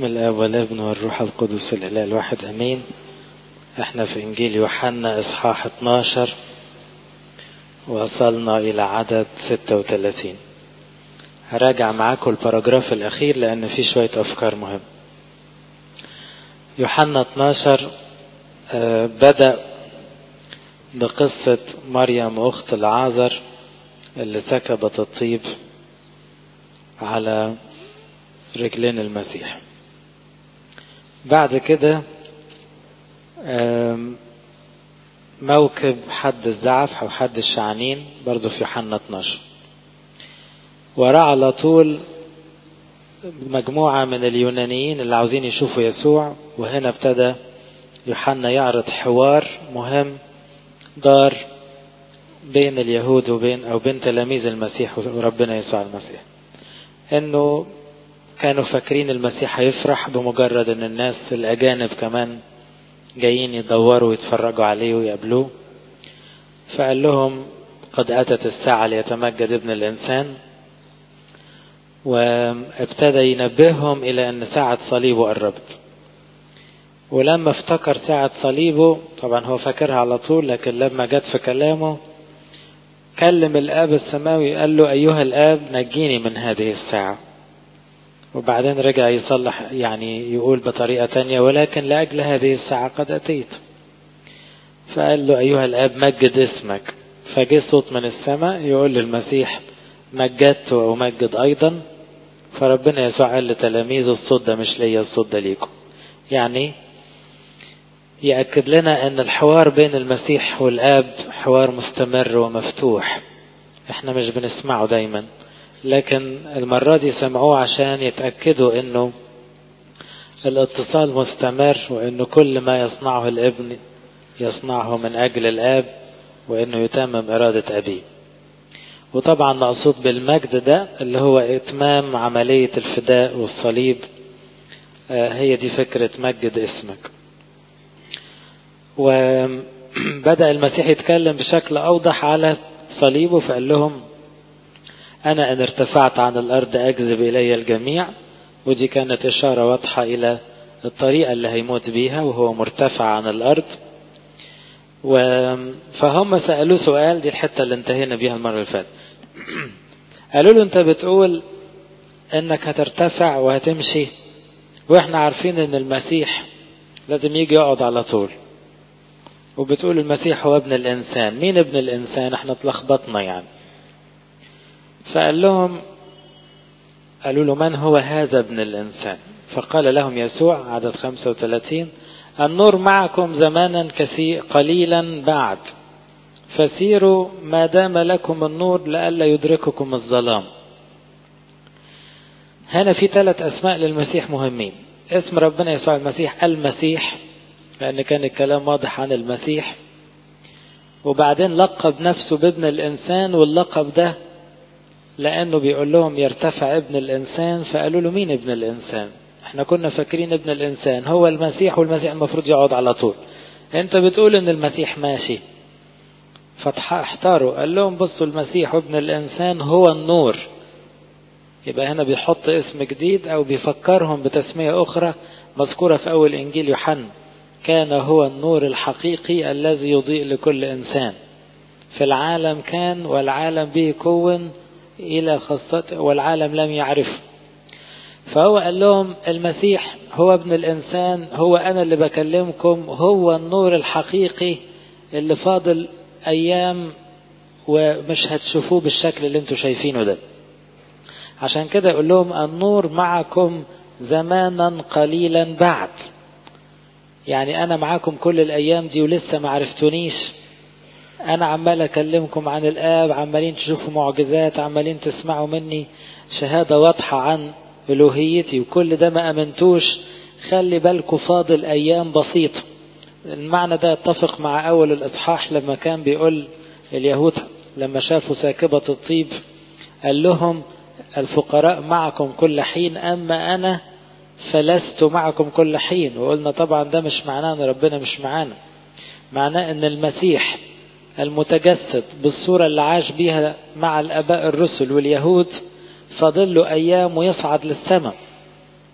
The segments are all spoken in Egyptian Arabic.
باسم الاب والابن والروح القدس الاله الواحد امين احنا في انجيل يوحنا اصحاح 12 وصلنا الى عدد 36 هراجع معاكم الباراجراف الاخير لان فيه شوية افكار مهمة يوحنا 12 بدأ بقصة مريم اخت العازر اللي سكبت الطيب على رجلين المسيح بعد كده موكب حد الزعف او حد الشعانين برضو في يوحنا 12 وراه على طول مجموعة من اليونانيين اللي عاوزين يشوفوا يسوع وهنا ابتدى يوحنا يعرض حوار مهم دار بين اليهود وبين او بين تلاميذ المسيح وربنا يسوع المسيح انه كانوا فاكرين المسيح هيفرح بمجرد ان الناس الاجانب كمان جايين يدوروا ويتفرجوا عليه ويقابلوه فقال لهم قد اتت الساعة ليتمجد ابن الانسان وابتدى ينبههم الى ان ساعة صليبه قربت ولما افتكر ساعة صليبه طبعا هو فاكرها على طول لكن لما جت في كلامه كلم الاب السماوي قال له ايها الاب نجيني من هذه الساعة وبعدين رجع يصلح يعني يقول بطريقة تانية ولكن لأجل هذه الساعة قد أتيت فقال له أيها الآب مجد اسمك فجه صوت من السماء يقول للمسيح مجدت وأمجد أيضا فربنا يسوع قال لتلاميذه الصوت ده مش ليا الصوت ده ليكم يعني يأكد لنا أن الحوار بين المسيح والآب حوار مستمر ومفتوح احنا مش بنسمعه دايما لكن المرة دي سمعوه عشان يتأكدوا انه الاتصال مستمر وانه كل ما يصنعه الابن يصنعه من اجل الاب وانه يتمم ارادة ابيه وطبعا مقصود بالمجد ده اللي هو اتمام عملية الفداء والصليب هي دي فكرة مجد اسمك وبدأ المسيح يتكلم بشكل اوضح على صليبه فقال لهم أنا إن ارتفعت عن الأرض أجذب إلي الجميع ودي كانت إشارة واضحة إلى الطريقة اللي هيموت بيها وهو مرتفع عن الأرض و... فهم سألوه سؤال دي الحتة اللي انتهينا بيها المرة اللي فاتت قالوا له أنت بتقول إنك هترتفع وهتمشي وإحنا عارفين إن المسيح لازم يجي يقعد على طول وبتقول المسيح هو ابن الإنسان مين ابن الإنسان احنا اتلخبطنا يعني فقال لهم قالوا له من هو هذا ابن الإنسان فقال لهم يسوع عدد 35 النور معكم زمانا كثير قليلا بعد فسيروا ما دام لكم النور لئلا يدرككم الظلام هنا في ثلاث أسماء للمسيح مهمين اسم ربنا يسوع المسيح المسيح لأن كان الكلام واضح عن المسيح وبعدين لقب نفسه بابن الإنسان واللقب ده لأنه بيقول لهم يرتفع ابن الإنسان فقالوا له مين ابن الإنسان احنا كنا فاكرين ابن الإنسان هو المسيح والمسيح المفروض يقعد على طول انت بتقول ان المسيح ماشي فاحتاروا قال لهم بصوا المسيح وابن الإنسان هو النور يبقى هنا بيحط اسم جديد او بيفكرهم بتسمية اخرى مذكورة في اول انجيل يوحنا كان هو النور الحقيقي الذي يضيء لكل انسان في العالم كان والعالم به كون إلى خاصته والعالم لم يعرفه فهو قال لهم المسيح هو ابن الإنسان هو أنا اللي بكلمكم هو النور الحقيقي اللي فاضل أيام ومش هتشوفوه بالشكل اللي انتوا شايفينه ده عشان كده يقول لهم النور معكم زمانا قليلا بعد يعني أنا معاكم كل الأيام دي ولسه ما عرفتونيش انا عمال اكلمكم عن الاب عمالين تشوفوا معجزات عمالين تسمعوا مني شهادة واضحة عن الوهيتي وكل ده ما امنتوش خلي بالكم فاضل ايام بسيطة المعنى ده يتفق مع اول الاصحاح لما كان بيقول اليهود لما شافوا ساكبة الطيب قال لهم الفقراء معكم كل حين اما انا فلست معكم كل حين وقلنا طبعا ده مش معناه ان ربنا مش معانا معناه ان المسيح المتجسد بالصورة اللي عاش بيها مع الأباء الرسل واليهود فاضل له أيام ويصعد للسماء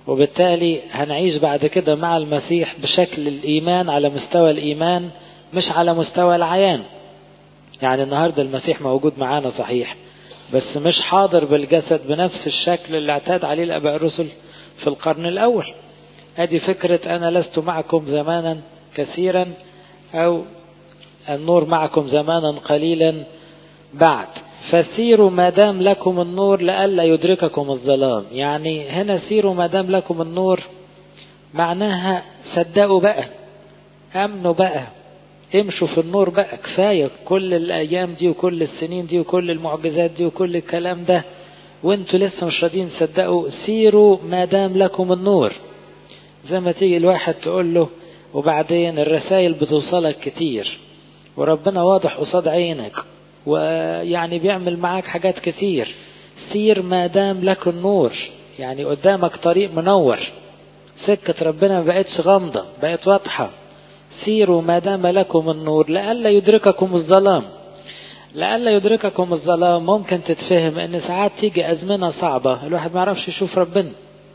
وبالتالي هنعيش بعد كده مع المسيح بشكل الإيمان على مستوى الإيمان مش على مستوى العيان يعني النهاردة المسيح موجود معانا صحيح بس مش حاضر بالجسد بنفس الشكل اللي اعتاد عليه الأباء الرسل في القرن الأول ادي فكرة أنا لست معكم زمانا كثيرا أو النور معكم زمانا قليلا بعد فسيروا ما دام لكم النور لئلا يدرككم الظلام يعني هنا سيروا ما دام لكم النور معناها صدقوا بقى امنوا بقى امشوا في النور بقى كفاية كل الايام دي وكل السنين دي وكل المعجزات دي وكل الكلام ده وانتوا لسه مش راضيين تصدقوا سيروا ما دام لكم النور زي ما تيجي الواحد تقول له وبعدين الرسائل بتوصلك كتير وربنا واضح قصاد عينك ويعني بيعمل معاك حاجات كتير سير ما دام لك النور يعني قدامك طريق منور سكة ربنا ما بقتش غامضة بقت واضحة سيروا ما دام لكم النور لئلا يدرككم الظلام لئلا يدرككم الظلام ممكن تتفهم ان ساعات تيجي ازمنة صعبة الواحد ما يعرفش يشوف ربنا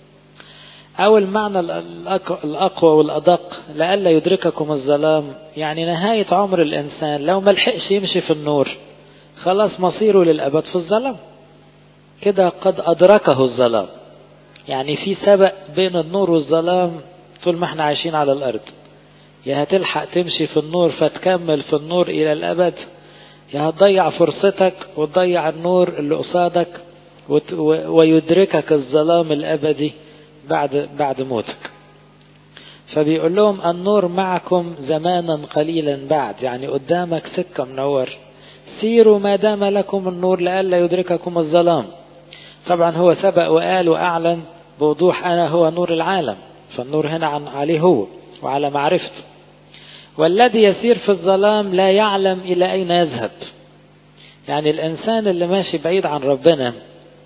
او المعنى الاقوى والادق لئلا يدرككم الظلام يعني نهاية عمر الانسان لو ما لحقش يمشي في النور خلاص مصيره للابد في الظلام كده قد ادركه الظلام يعني في سبق بين النور والظلام طول ما احنا عايشين على الارض يا هتلحق تمشي في النور فتكمل في النور الى الابد يا هتضيع فرصتك وتضيع النور اللي قصادك ويدركك الظلام الابدي بعد بعد موتك فبيقول لهم النور معكم زمانا قليلا بعد يعني قدامك سكة منور سيروا ما دام لكم النور لئلا يدرككم الظلام طبعا هو سبق وقال وأعلن بوضوح أنا هو نور العالم فالنور هنا عن عليه هو وعلى معرفته والذي يسير في الظلام لا يعلم إلى أين يذهب يعني الإنسان اللي ماشي بعيد عن ربنا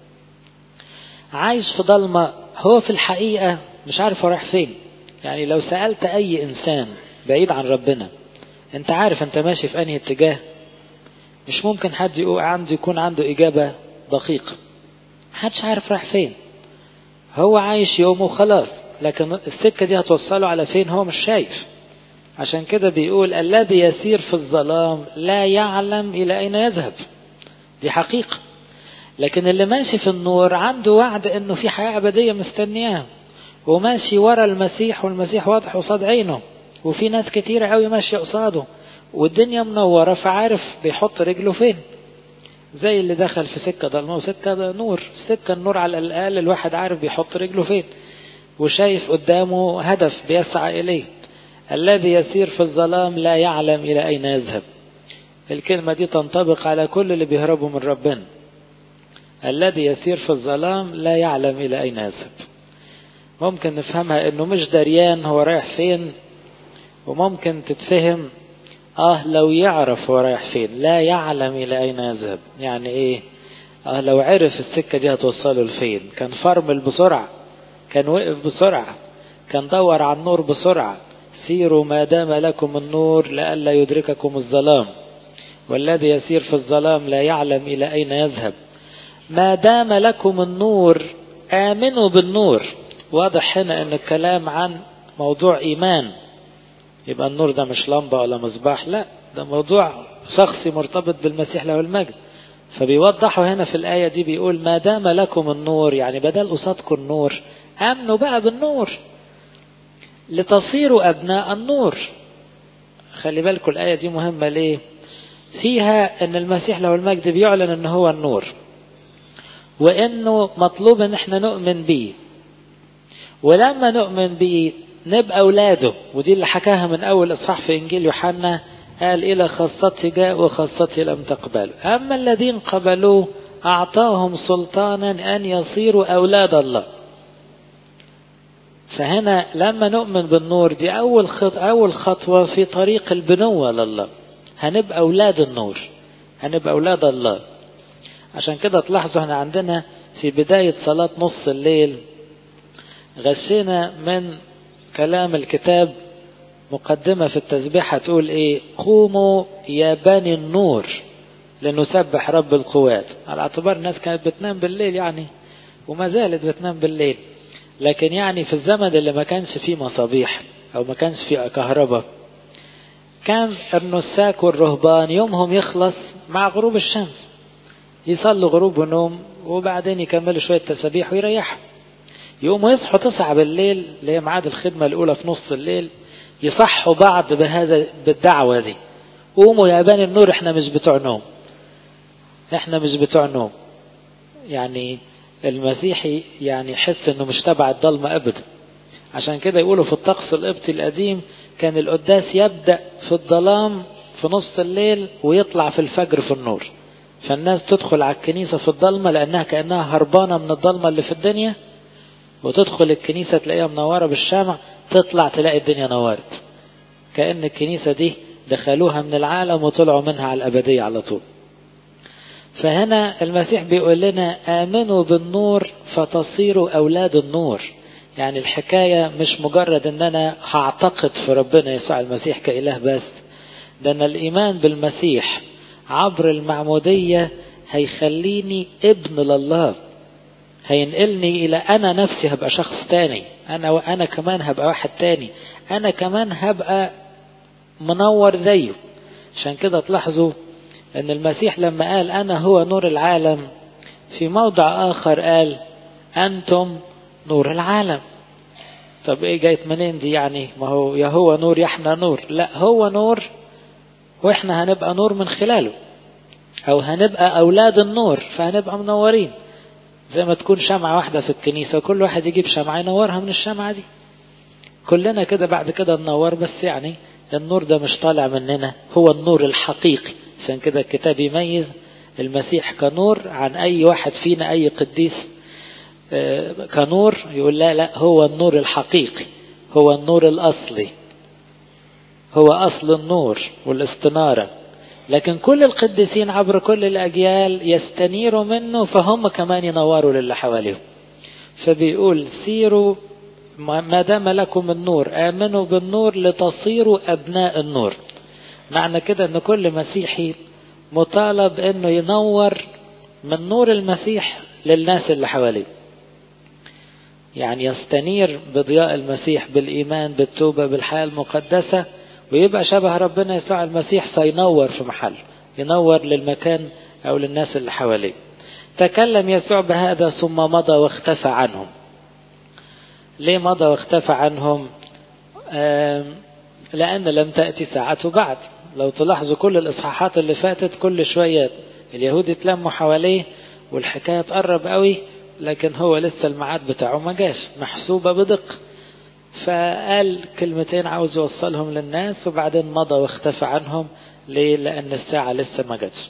عايش في ضلمة هو في الحقيقة مش عارف رايح فين يعني لو سألت أي إنسان بعيد عن ربنا أنت عارف أنت ماشي في أنهي اتجاه مش ممكن حد يقول عنده يكون عنده إجابة دقيقة محدش عارف رايح فين هو عايش يومه وخلاص لكن السكة دي هتوصله على فين هو مش شايف عشان كده بيقول الذي يسير في الظلام لا يعلم إلى أين يذهب دي حقيقة لكن اللي ماشي في النور عنده وعد انه في حياة ابدية مستنياه وماشي ورا المسيح والمسيح واضح قصاد عينه وفي ناس كتيرة قوي ماشية قصاده والدنيا منورة فعارف بيحط رجله فين زي اللي دخل في سكة ضلمة وسكة نور سكة النور على الأقل الواحد عارف بيحط رجله فين وشايف قدامه هدف بيسعى إليه الذي يسير في الظلام لا يعلم إلى أين يذهب الكلمة دي تنطبق على كل اللي بيهربوا من ربنا الذي يسير في الظلام لا يعلم إلى أين يذهب ممكن نفهمها أنه مش دريان هو رايح فين وممكن تتفهم آه لو يعرف هو رايح فين لا يعلم إلى أين يذهب يعني إيه آه لو عرف السكة دي هتوصله لفين كان فرمل بسرعة كان وقف بسرعة كان دور على النور بسرعة سيروا ما دام لكم النور لئلا يدرككم الظلام والذي يسير في الظلام لا يعلم إلى أين يذهب ما دام لكم النور آمنوا بالنور واضح هنا ان الكلام عن موضوع ايمان يبقى النور ده مش لمبة ولا مصباح لا ده موضوع شخصي مرتبط بالمسيح له المجد فبيوضحوا هنا في الآية دي بيقول ما دام لكم النور يعني بدل قصادكم النور آمنوا بقى بالنور لتصيروا أبناء النور خلي بالكم الآية دي مهمة ليه فيها ان المسيح له المجد بيعلن ان هو النور وانه مطلوب ان احنا نؤمن بيه ولما نؤمن بيه نبقى اولاده ودي اللي حكاها من اول اصحاح في انجيل يوحنا قال الى خاصتي جاء وخاصتي لم تقبل اما الذين قبلوه اعطاهم سلطانا ان يصيروا اولاد الله فهنا لما نؤمن بالنور دي اول خط اول خطوه في طريق البنوه لله هنبقى اولاد النور هنبقى اولاد الله عشان كده تلاحظوا احنا عندنا في بداية صلاة نص الليل غشينا من كلام الكتاب مقدمة في التسبيحة تقول ايه قوموا يا بني النور لنسبح رب القوات على اعتبار الناس كانت بتنام بالليل يعني وما زالت بتنام بالليل لكن يعني في الزمن اللي ما كانش فيه مصابيح او ما كانش فيه كهرباء كان النساك والرهبان يومهم يخلص مع غروب الشمس يصلوا غروب ونوم وبعدين يكملوا شوية تسابيح ويريحوا يقوموا يصحوا تسعة بالليل اللي هي ميعاد الخدمة الأولى في نص الليل يصحوا بعض بهذا بالدعوة دي قوموا يا بني النور احنا مش بتوع نوم احنا مش بتوع نوم يعني المسيحي يعني يحس انه مش تبع الضلمة ابدا عشان كده يقولوا في الطقس القبطي القديم كان القداس يبدأ في الظلام في نص الليل ويطلع في الفجر في النور فالناس تدخل على الكنيسة في الضلمة لأنها كأنها هربانة من الضلمة اللي في الدنيا وتدخل الكنيسة تلاقيها منورة بالشمع تطلع تلاقي الدنيا نورت كأن الكنيسة دي دخلوها من العالم وطلعوا منها على الأبدية على طول فهنا المسيح بيقول لنا آمنوا بالنور فتصيروا أولاد النور يعني الحكاية مش مجرد ان انا هعتقد في ربنا يسوع المسيح كإله بس ده ان الايمان بالمسيح عبر المعمودية هيخليني ابن لله هينقلني الى انا نفسي هبقى شخص تاني انا وانا كمان هبقى واحد تاني انا كمان هبقى منور زيه عشان كده تلاحظوا ان المسيح لما قال انا هو نور العالم في موضع اخر قال انتم نور العالم طب ايه جايت منين دي يعني ما هو يا هو نور يا احنا نور لا هو نور واحنا هنبقى نور من خلاله او هنبقى اولاد النور فهنبقى منورين زي ما تكون شمعة واحدة في الكنيسة كل واحد يجيب شمعة ينورها من الشمعة دي كلنا كده بعد كده ننور بس يعني النور ده مش طالع مننا هو النور الحقيقي عشان كده الكتاب يميز المسيح كنور عن اي واحد فينا اي قديس كنور يقول لا لا هو النور الحقيقي هو النور الأصلي هو أصل النور والاستنارة لكن كل القديسين عبر كل الأجيال يستنيروا منه فهم كمان ينوروا للي حواليهم فبيقول سيروا ما دام لكم النور آمنوا بالنور لتصيروا أبناء النور معنى كده أن كل مسيحي مطالب أنه ينور من نور المسيح للناس اللي حواليه يعني يستنير بضياء المسيح بالإيمان بالتوبة بالحياة المقدسة ويبقى شبه ربنا يسوع المسيح فينور في محل ينور للمكان أو للناس اللي حواليه تكلم يسوع بهذا ثم مضى واختفى عنهم ليه مضى واختفى عنهم لأن لم تأتي ساعته بعد لو تلاحظوا كل الإصحاحات اللي فاتت كل شوية اليهود يتلموا حواليه والحكاية تقرب قوي لكن هو لسه الميعاد بتاعه ما جاش محسوبة بدقة فقال كلمتين عاوز يوصلهم للناس وبعدين مضى واختفى عنهم ليه لأن الساعة لسه ما جاتش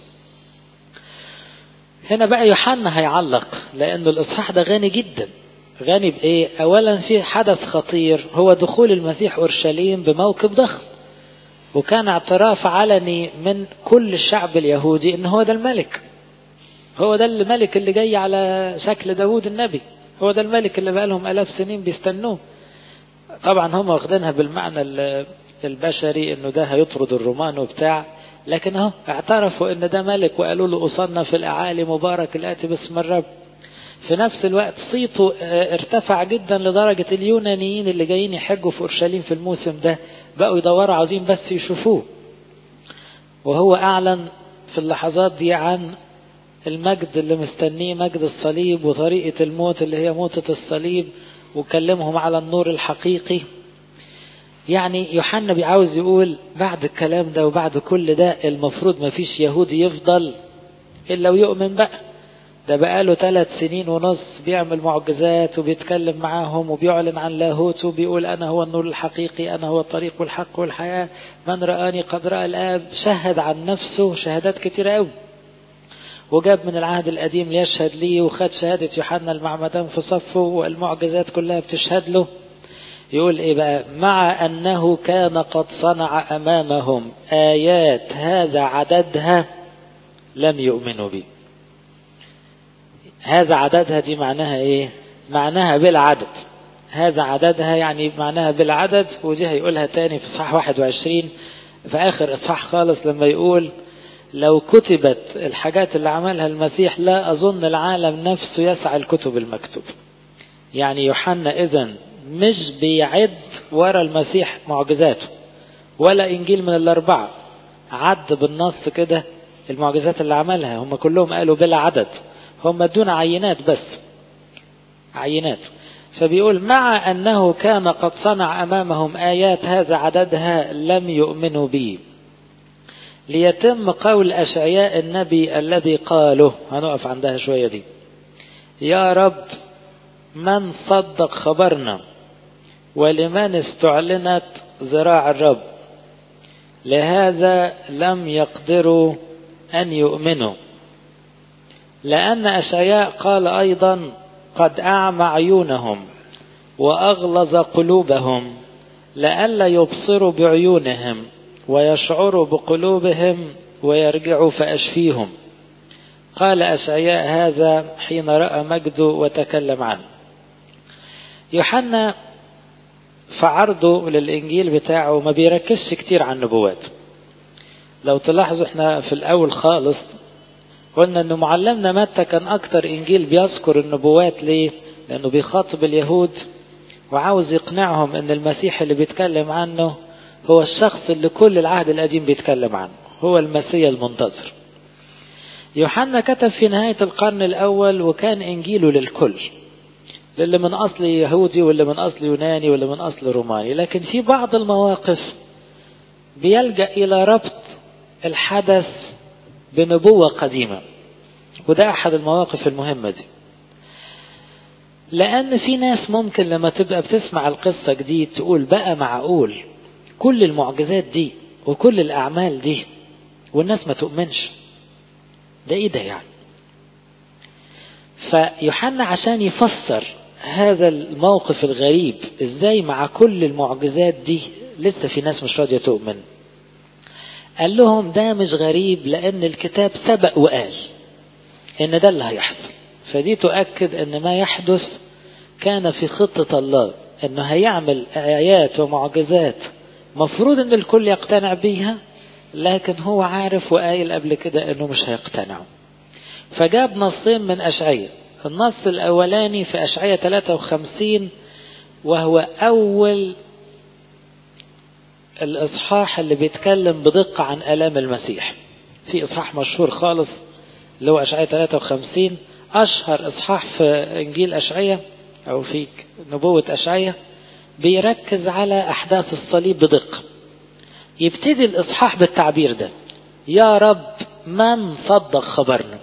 هنا بقى يوحنا هيعلق لأن الإصحاح ده غني جدا غني بإيه أولا في حدث خطير هو دخول المسيح أورشليم بموكب ضخم وكان اعتراف علني من كل الشعب اليهودي ان هو ده الملك هو ده الملك اللي جاي على شكل داود النبي هو ده الملك اللي بقالهم ألاف سنين بيستنوه طبعا هم واخدينها بالمعنى البشري انه ده هيطرد الرومان وبتاع لكن اهو اعترفوا ان ده ملك وقالوا له اصلنا في الاعالي مبارك الاتي باسم الرب في نفس الوقت صيته ارتفع جدا لدرجة اليونانيين اللي جايين يحجوا في اورشليم في الموسم ده بقوا يدوروا عاوزين بس يشوفوه وهو اعلن في اللحظات دي عن المجد اللي مستنيه مجد الصليب وطريقة الموت اللي هي موتة الصليب وكلمهم على النور الحقيقي يعني يوحنا بيعاوز يقول بعد الكلام ده وبعد كل ده المفروض ما فيش يهودي يفضل إلا ويؤمن بقى ده بقاله ثلاث سنين ونص بيعمل معجزات وبيتكلم معاهم وبيعلن عن لاهوت وبيقول أنا هو النور الحقيقي أنا هو الطريق والحق والحياة من رآني قد رأى الآب شهد عن نفسه شهادات كتيرة قوي وجاب من العهد القديم ليشهد لي وخد شهادة يوحنا المعمدان في صفه والمعجزات كلها بتشهد له يقول ايه بقى مع انه كان قد صنع امامهم ايات هذا عددها لم يؤمنوا به هذا عددها دي معناها ايه معناها بالعدد هذا عددها يعني معناها بالعدد ودي هيقولها تاني في اصحاح 21 في اخر اصحاح خالص لما يقول لو كتبت الحاجات اللي عملها المسيح لا أظن العالم نفسه يسعى الكتب المكتوب يعني يوحنا إذن مش بيعد ورا المسيح معجزاته ولا إنجيل من الأربعة عد بالنص كده المعجزات اللي عملها هم كلهم قالوا بلا عدد هم دون عينات بس عينات فبيقول مع أنه كان قد صنع أمامهم آيات هذا عددها لم يؤمنوا به ليتم قول أشعياء النبي الذي قاله هنقف عندها شوية دي يا رب من صدق خبرنا ولمن استعلنت ذراع الرب لهذا لم يقدروا أن يؤمنوا لأن أشعياء قال أيضا قد أعمى عيونهم وأغلظ قلوبهم لئلا يبصروا بعيونهم ويشعروا بقلوبهم ويرجعوا فأشفيهم قال أشعياء هذا حين رأى مجده وتكلم عنه يوحنا في عرضه للإنجيل بتاعه ما بيركزش كتير عن النبوات لو تلاحظوا احنا في الأول خالص قلنا أن معلمنا متى كان أكتر إنجيل بيذكر النبوات ليه؟ لأنه بيخاطب اليهود وعاوز يقنعهم أن المسيح اللي بيتكلم عنه هو الشخص اللي كل العهد القديم بيتكلم عنه هو المسيح المنتظر يوحنا كتب في نهاية القرن الأول وكان إنجيله للكل للي من أصل يهودي واللي من أصل يوناني واللي من أصل روماني لكن في بعض المواقف بيلجأ إلى ربط الحدث بنبوة قديمة وده أحد المواقف المهمة دي لأن في ناس ممكن لما تبقى بتسمع القصة جديد تقول بقى معقول كل المعجزات دي وكل الأعمال دي والناس ما تؤمنش ده إيه ده يعني فيوحنا عشان يفسر هذا الموقف الغريب ازاي مع كل المعجزات دي لسه في ناس مش راضية تؤمن قال لهم ده مش غريب لان الكتاب سبق وقال ان ده اللي هيحصل فدي تؤكد ان ما يحدث كان في خطة الله انه هيعمل ايات ومعجزات مفروض ان الكل يقتنع بيها لكن هو عارف وقايل قبل كده انه مش هيقتنعوا فجاب نصين من أشعية النص الأولاني في أشعية 53 وهو أول الإصحاح اللي بيتكلم بدقة عن آلام المسيح في إصحاح مشهور خالص اللي هو أشعية 53 أشهر إصحاح في إنجيل أشعية أو في نبوة أشعية بيركز على أحداث الصليب بدقة يبتدي الإصحاح بالتعبير ده يا رب من صدق خبرنا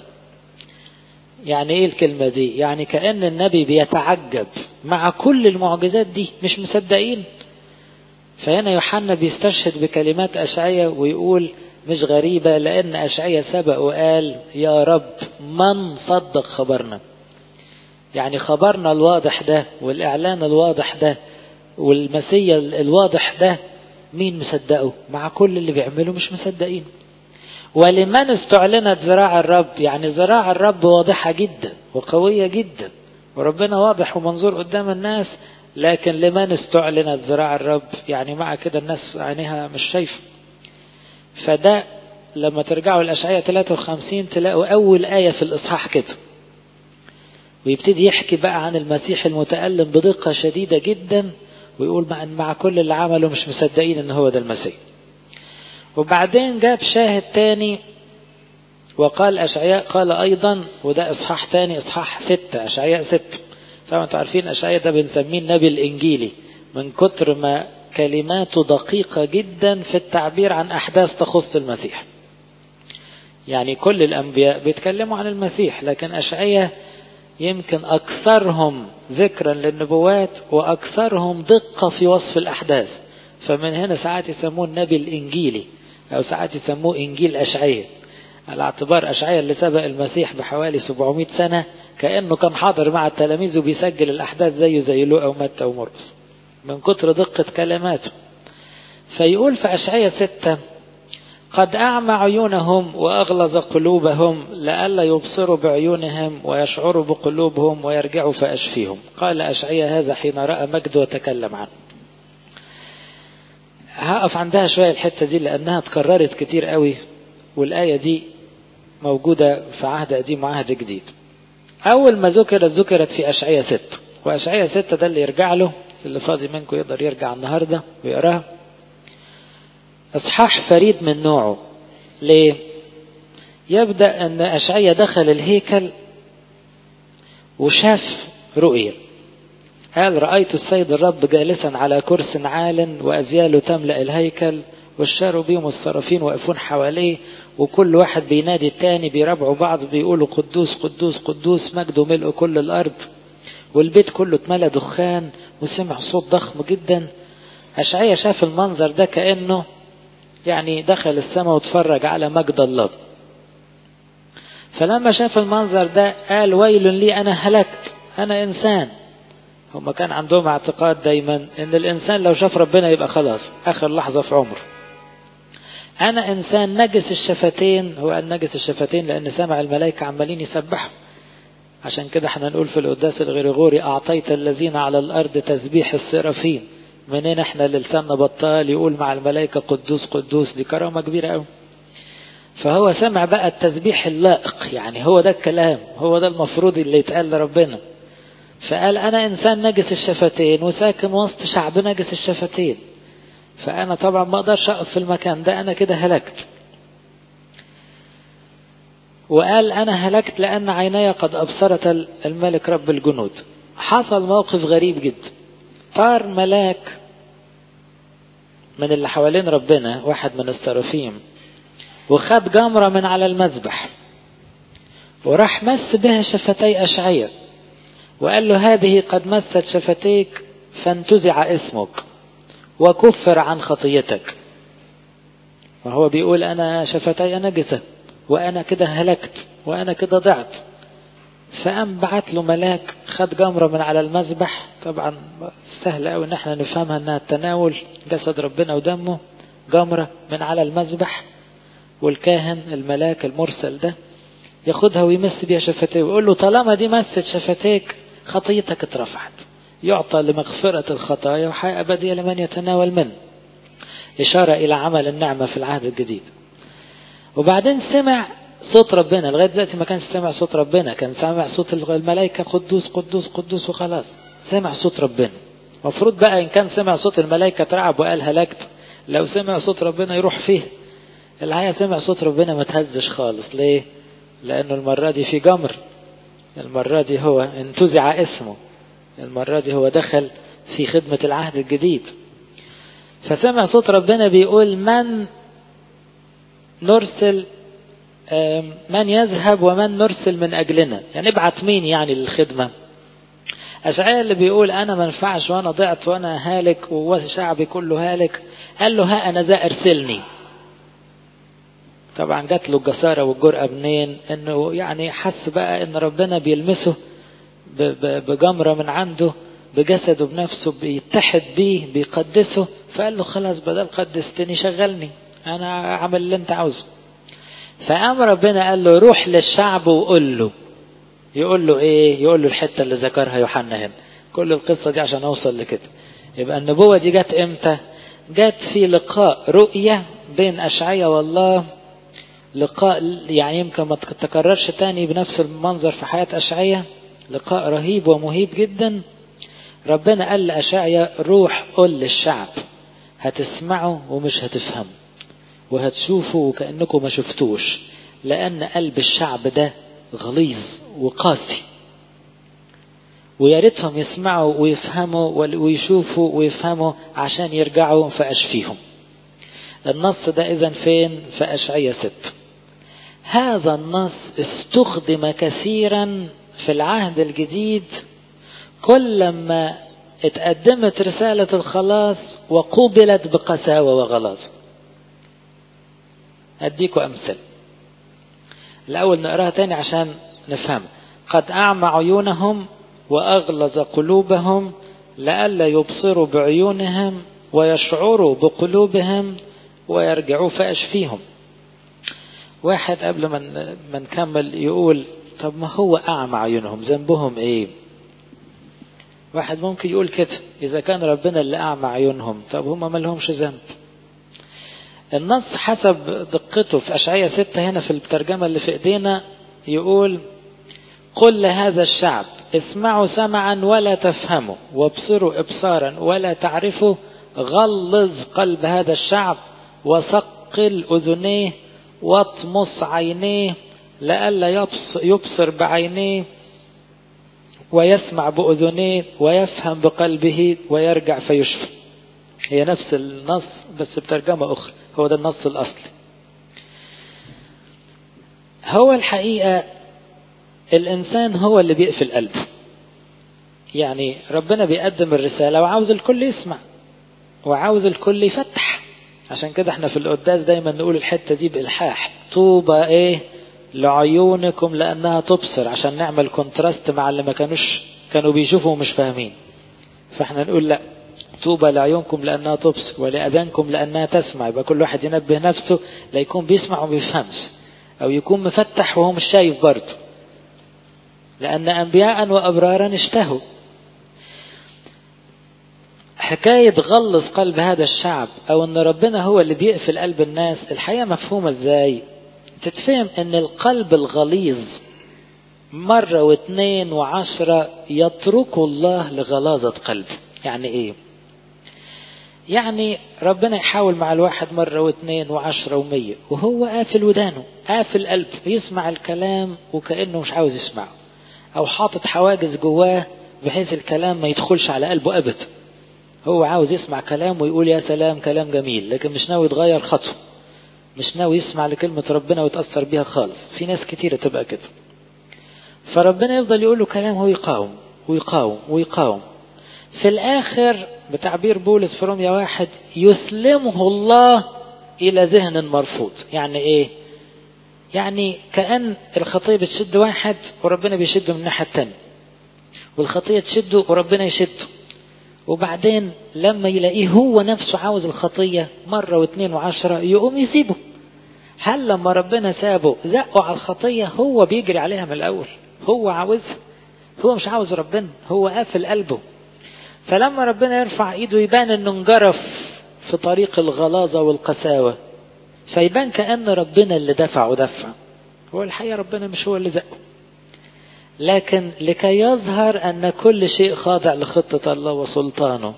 يعني ايه الكلمة دي يعني كأن النبي بيتعجب مع كل المعجزات دي مش مصدقين فهنا يوحنا بيستشهد بكلمات أشعية ويقول مش غريبة لأن أشعية سبق وقال يا رب من صدق خبرنا يعني خبرنا الواضح ده والإعلان الواضح ده والمسيا الواضح ده مين مصدقه مع كل اللي بيعمله مش مصدقين ولمن استعلنت ذراع الرب يعني ذراع الرب واضحة جدا وقوية جدا وربنا واضح ومنظور قدام الناس لكن لمن استعلنت ذراع الرب يعني مع كده الناس عينيها مش شايفة فده لما ترجعوا الأشعية 53 تلاقوا أول آية في الإصحاح كده ويبتدي يحكي بقى عن المسيح المتألم بدقة شديدة جدا ويقول مع, مع كل اللي عمله مش مصدقين ان هو ده المسيح وبعدين جاب شاهد تاني وقال أشعياء قال أيضا وده إصحاح تاني إصحاح ستة أشعياء ستة طبعا انتوا عارفين أشعياء ده بنسميه النبي الإنجيلي من كتر ما كلماته دقيقة جدا في التعبير عن أحداث تخص المسيح يعني كل الأنبياء بيتكلموا عن المسيح لكن أشعياء يمكن أكثرهم ذكرا للنبوات وأكثرهم دقة في وصف الأحداث فمن هنا ساعات يسموه النبي الإنجيلي أو ساعات يسموه إنجيل أشعية على اعتبار أشعية اللي سبق المسيح بحوالي 700 سنة كأنه كان حاضر مع التلاميذ وبيسجل الأحداث زيه زي لوقا ومتى ومرقس من كتر دقة كلماته فيقول في أشعية ستة قد أعمى عيونهم وأغلظ قلوبهم لئلا يبصروا بعيونهم ويشعروا بقلوبهم ويرجعوا فأشفيهم قال أشعية هذا حين رأى مجد وتكلم عنه هقف عندها شوية الحتة دي لأنها اتكررت كتير قوي والآية دي موجودة في عهد قديم وعهد جديد أول ما ذكرت ذكرت في أشعية ست وأشعية ستة ده اللي يرجع له اللي فاضي منكم يقدر يرجع النهاردة ويقراه إصحاح فريد من نوعه ليه يبدأ أن أشعية دخل الهيكل وشاف رؤية قال رأيت السيد الرب جالسا على كرس عال وأزياله تملأ الهيكل والشاربيم والصرافين واقفون حواليه وكل واحد بينادي التاني بيربعوا بعض بيقولوا قدوس قدوس قدوس مجده ملء كل الأرض والبيت كله اتملى دخان وسمع صوت ضخم جدا أشعية شاف المنظر ده كأنه يعني دخل السماء واتفرج على مجد الله فلما شاف المنظر ده قال ويل لي أنا هلكت أنا إنسان هم كان عندهم اعتقاد دايما ان الانسان لو شاف ربنا يبقى خلاص اخر لحظة في عمره انا انسان نجس الشفتين هو قال نجس الشفتين لان سمع الملائكة عمالين يسبحوا عشان كده احنا نقول في القداس الغريغوري اعطيت الذين على الارض تسبيح السرافين منين احنا اللي لساننا بطال يقول مع الملائكة قدوس قدوس دي كرامة كبيرة قوي فهو سمع بقى التسبيح اللائق يعني هو ده الكلام هو ده المفروض اللي يتقال لربنا فقال أنا إنسان نجس الشفتين وساكن وسط شعب نجس الشفتين فأنا طبعا ما أقدرش أقف في المكان ده أنا كده هلكت وقال أنا هلكت لأن عيني قد أبصرت الملك رب الجنود حصل موقف غريب جدا طار ملاك من اللي حوالين ربنا واحد من السرافيم وخد جمرة من على المذبح وراح مس بها شفتي أشعية وقال له هذه قد مست شفتيك فانتزع اسمك وكفر عن خطيتك وهو بيقول أنا شفتي نجسة وأنا كده هلكت وأنا كده ضعت فقام بعت له ملاك خد جمرة من على المذبح طبعا سهل قوي ان احنا نفهمها انها التناول جسد ربنا ودمه جمرة من على المذبح والكاهن الملاك المرسل ده ياخدها ويمس بيها شفتيه ويقول له طالما دي مست شفتيك خطيتك اترفعت يعطى لمغفرة الخطايا وحياة أبدية لمن يتناول منه إشارة إلى عمل النعمة في العهد الجديد وبعدين سمع صوت ربنا لغاية دلوقتي ما كانش سمع صوت ربنا كان سامع صوت الملائكة قدوس قدوس قدوس وخلاص سمع صوت ربنا المفروض بقى إن كان سمع صوت الملائكة ترعب وقال هلكت لو سمع صوت ربنا يروح فيه الحقيقة سمع صوت ربنا ما تهزش خالص ليه لأنه المرة دي في جمر المرة دي هو انتزع اسمه المرة دي هو دخل في خدمة العهد الجديد فسمع صوت ربنا بيقول من نرسل من يذهب ومن نرسل من أجلنا يعني ابعت مين يعني للخدمة أشعياء اللي بيقول أنا ما ينفعش وأنا ضعت وأنا هالك وشعبي كله هالك قال له ها أنا ذا أرسلني طبعا جات له الجسارة والجرأة منين انه يعني حس بقى ان ربنا بيلمسه بجمرة من عنده بجسده بنفسه بيتحد بيه بيقدسه فقال له خلاص بدل قدستني شغلني انا اعمل اللي انت عاوزه فقام ربنا قال له روح للشعب وقول له يقول له ايه يقول له الحتة اللي ذكرها يوحنا هنا كل القصة دي عشان اوصل لكده يبقى النبوة دي جت امتى جت في لقاء رؤية بين أشعية والله لقاء يعني يمكن ما تكررش تاني بنفس المنظر في حياة أشعية لقاء رهيب ومهيب جدا ربنا قال لأشعية روح قل للشعب هتسمعوا ومش هتفهموا وهتشوفوا وكأنكم ما شفتوش لأن قلب الشعب ده غليظ وقاسي ويا ريتهم يسمعوا ويفهموا ويشوفوا ويفهموا عشان يرجعوا فأشفيهم النص ده إذا فين في أشعية ست هذا النص استخدم كثيرا في العهد الجديد كلما اتقدمت رسالة الخلاص وقوبلت بقساوة وغلاظ أديكوا أمثل الأول نقراها تاني عشان نفهم قد أعمى عيونهم وأغلظ قلوبهم لئلا يبصروا بعيونهم ويشعروا بقلوبهم ويرجعوا فأشفيهم واحد قبل ما ما نكمل يقول طب ما هو أعمى عيونهم ذنبهم إيه واحد ممكن يقول كده إذا كان ربنا اللي أعمى عيونهم طب هم ما لهمش ذنب النص حسب دقته في أشعية ستة هنا في الترجمة اللي في إيدينا يقول قل لهذا الشعب اسمعوا سمعا ولا تفهموا وابصروا ابصارا ولا تعرفوا غلظ قلب هذا الشعب وثقل اذنيه واطمس عينيه لئلا يبصر بعينيه ويسمع بأذنيه ويفهم بقلبه ويرجع فيشفى هي نفس النص بس بترجمة أخرى هو ده النص الأصلي هو الحقيقة الإنسان هو اللي بيقفل قلبه يعني ربنا بيقدم الرسالة وعاوز الكل يسمع وعاوز الكل يفتح عشان كده احنا في القداس دايما نقول الحتة دي بإلحاح طوبى ايه لعيونكم لأنها تبصر عشان نعمل كونتراست مع اللي ما كانوش كانوا بيشوفوا ومش فاهمين فاحنا نقول لا طوبى لعيونكم لأنها تبصر ولأذانكم لأنها تسمع يبقى كل واحد ينبه نفسه لا يكون بيسمع وما بيفهمش أو يكون مفتح وهو مش شايف برضه لأن أنبياء وأبرارا اشتهوا حكاية غلظ قلب هذا الشعب أو أن ربنا هو اللي بيقفل قلب الناس الحقيقة مفهومة إزاي تتفهم أن القلب الغليظ مرة واثنين وعشرة يتركوا الله لغلاظة قلبه يعني إيه يعني ربنا يحاول مع الواحد مرة واثنين وعشرة ومية وهو قافل ودانه قافل قلبه يسمع الكلام وكأنه مش عاوز يسمعه أو حاطط حواجز جواه بحيث الكلام ما يدخلش على قلبه أبدا هو عاوز يسمع كلام ويقول يا سلام كلام جميل لكن مش ناوي يتغير خطوه مش ناوي يسمع لكلمة ربنا ويتأثر بيها خالص في ناس كتيرة تبقى كده فربنا يفضل يقول له كلام هو يقاوم ويقاوم ويقاوم في الآخر بتعبير بولس في روميا واحد يسلمه الله إلى ذهن مرفوض يعني إيه يعني كأن الخطية بتشد واحد وربنا بيشده من الناحية التانية والخطية تشده وربنا يشده وبعدين لما يلاقيه هو نفسه عاوز الخطية مرة واثنين وعشرة يقوم يسيبه هل لما ربنا سابه زقه على الخطية هو بيجري عليها من الأول هو عاوزها هو مش عاوز ربنا هو قافل قلبه فلما ربنا يرفع ايده يبان انه انجرف في طريق الغلاظة والقساوة فيبان كأن ربنا اللي دفع ودفع هو الحقيقة ربنا مش هو اللي زقه لكن لكي يظهر أن كل شيء خاضع لخطة الله وسلطانه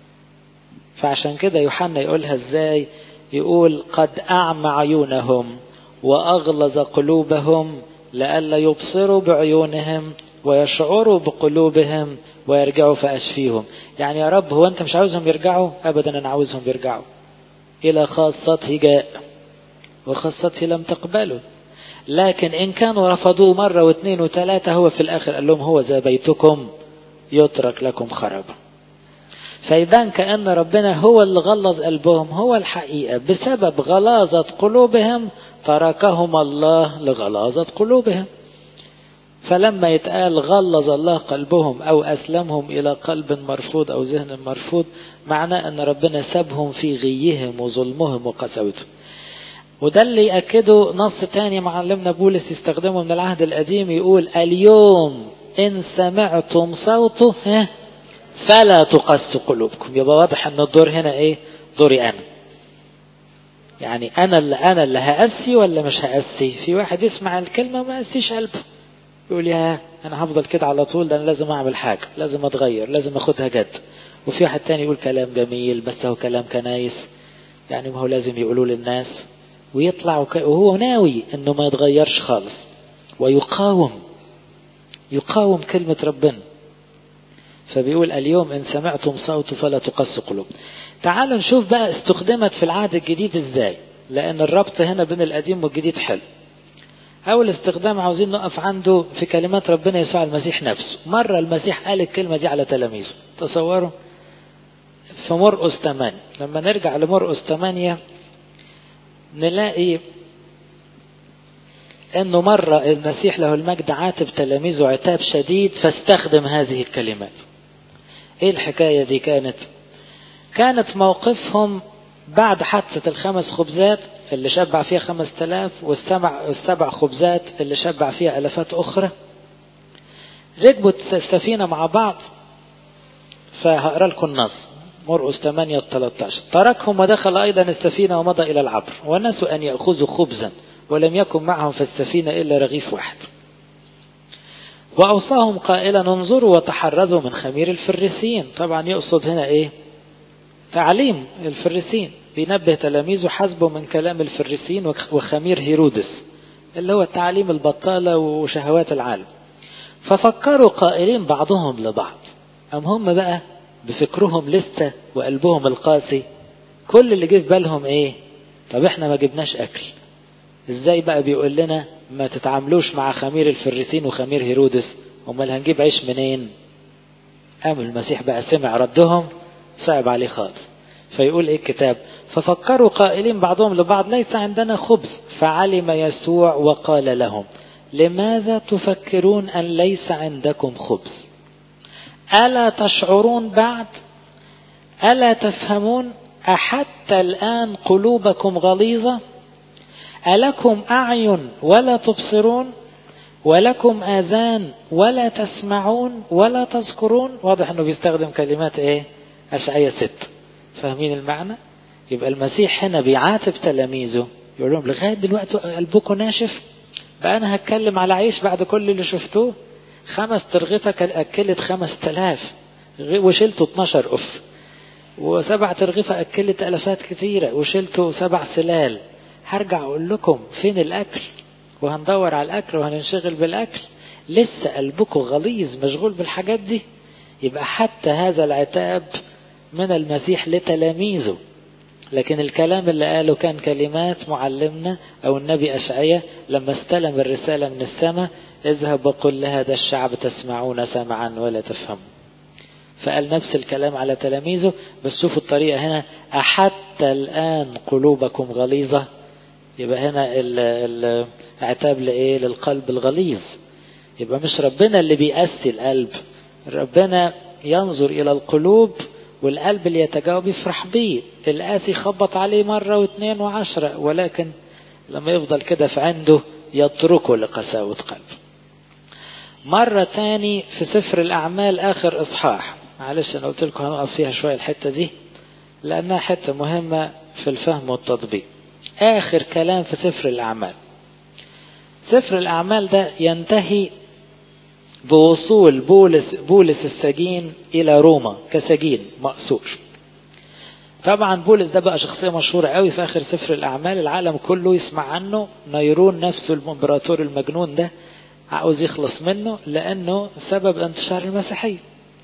فعشان كده يوحنا يقولها ازاي يقول قد أعمى عيونهم وأغلظ قلوبهم لئلا يبصروا بعيونهم ويشعروا بقلوبهم ويرجعوا فأشفيهم يعني يا رب هو أنت مش عاوزهم يرجعوا أبدا أنا عاوزهم يرجعوا إلى خاصته جاء وخاصته لم تقبله لكن إن كانوا رفضوه مرة واثنين وثلاثة هو في الآخر قال لهم هو ذا بيتكم يترك لكم خرابا فيبان كأن ربنا هو اللي غلظ قلبهم هو الحقيقة بسبب غلاظة قلوبهم تركهم الله لغلاظة قلوبهم فلما يتقال غلظ الله قلبهم أو أسلمهم إلى قلب مرفوض أو ذهن مرفوض معناه أن ربنا سابهم في غيهم وظلمهم وقسوتهم وده اللي يأكده نص تاني معلمنا بولس يستخدمه من العهد القديم يقول اليوم إن سمعتم صوته فلا تقس قلوبكم يبقى واضح أن الدور هنا إيه دوري أنا يعني أنا اللي أنا اللي هأسي ولا مش هأسي في واحد يسمع الكلمة ما يأسيش قلبه يقول يا أنا هفضل كده على طول ده أنا لازم أعمل حاجة لازم أتغير لازم أخدها جد وفي واحد تاني يقول كلام جميل بس هو كلام كنايس يعني ما هو لازم يقولوا للناس ويطلع وهو ناوي انه ما يتغيرش خالص ويقاوم يقاوم كلمة ربنا فبيقول اليوم ان سمعتم صوته فلا تقص قلوب تعالوا نشوف بقى استخدمت في العهد الجديد ازاي لان الربط هنا بين القديم والجديد حلو اول استخدام عاوزين نقف عنده في كلمات ربنا يسوع المسيح نفسه مرة المسيح قال الكلمة دي على تلاميذه تصوروا في مرقس 8 لما نرجع لمرقس 8 نلاقي انه مرة المسيح له المجد عاتب تلاميذه عتاب شديد فاستخدم هذه الكلمات ايه الحكاية دي كانت كانت موقفهم بعد حادثة الخمس خبزات اللي شبع فيها خمس تلاف والسبع, والسبع خبزات اللي شبع فيها ألفات أخرى ركبوا السفينة مع بعض فهقرا لكم النص مرقس 8 13 تركهم ودخل أيضا السفينة ومضى إلى العبر ونسوا أن يأخذوا خبزا ولم يكن معهم في السفينة إلا رغيف واحد وأوصاهم قائلا انظروا وتحرزوا من خمير الفريسين طبعا يقصد هنا ايه تعليم الفريسين بينبه تلاميذه حسبه من كلام الفريسين وخمير هيرودس اللي هو تعليم البطالة وشهوات العالم ففكروا قائلين بعضهم لبعض أم هم بقى بفكرهم لسه وقلبهم القاسي كل اللي جه في بالهم ايه طب احنا ما جبناش اكل ازاي بقى بيقول لنا ما تتعاملوش مع خمير الفريسين وخمير هيرودس امال هنجيب عيش منين قام المسيح بقى سمع ردهم صعب عليه خالص فيقول ايه الكتاب ففكروا قائلين بعضهم لبعض ليس عندنا خبز فعلم يسوع وقال لهم لماذا تفكرون أن ليس عندكم خبز ألا تشعرون بعد ألا تفهمون أحتى الآن قلوبكم غليظة ألكم أعين ولا تبصرون ولكم آذان ولا تسمعون ولا تذكرون واضح أنه بيستخدم كلمات إيه أشعية ست فاهمين المعنى يبقى المسيح هنا بيعاتب تلاميذه يقول لهم لغاية دلوقتي قلبكم ناشف بقى أنا هتكلم على عيش بعد كل اللي شفتوه خمس ترغفة أكلت خمس تلاف وشلتوا 12 أف وسبع ترغفة أكلت ألفات كثيرة وشلتوا سبع سلال هرجع أقول لكم فين الأكل وهندور على الأكل وهننشغل بالأكل لسه قلبكم غليظ مشغول بالحاجات دي يبقى حتى هذا العتاب من المسيح لتلاميذه لكن الكلام اللي قاله كان كلمات معلمنا أو النبي أشعية لما استلم الرسالة من السماء اذهب وقل لهذا الشعب تسمعون سمعا ولا تفهمون فقال نفس الكلام على تلاميذه بس شوفوا الطريقة هنا أحتى الآن قلوبكم غليظة يبقى هنا العتاب لإيه للقلب الغليظ يبقى مش ربنا اللي بيأسي القلب ربنا ينظر إلى القلوب والقلب اللي يتجاوب يفرح بيه القاسي يخبط عليه مرة واثنين وعشرة ولكن لما يفضل كده في عنده يتركه لقساوة قلب مرة تاني في سفر الأعمال آخر إصحاح معلش أنا قلت لكم هنقف فيها شوية الحتة دي لأنها حتة مهمة في الفهم والتطبيق آخر كلام في سفر الأعمال سفر الأعمال ده ينتهي بوصول بولس, بولس السجين إلى روما كسجين مأسور طبعا بولس ده بقى شخصية مشهورة قوي في آخر سفر الأعمال العالم كله يسمع عنه نيرون نفسه الامبراطور المجنون ده عاوز يخلص منه لأنه سبب انتشار المسيحية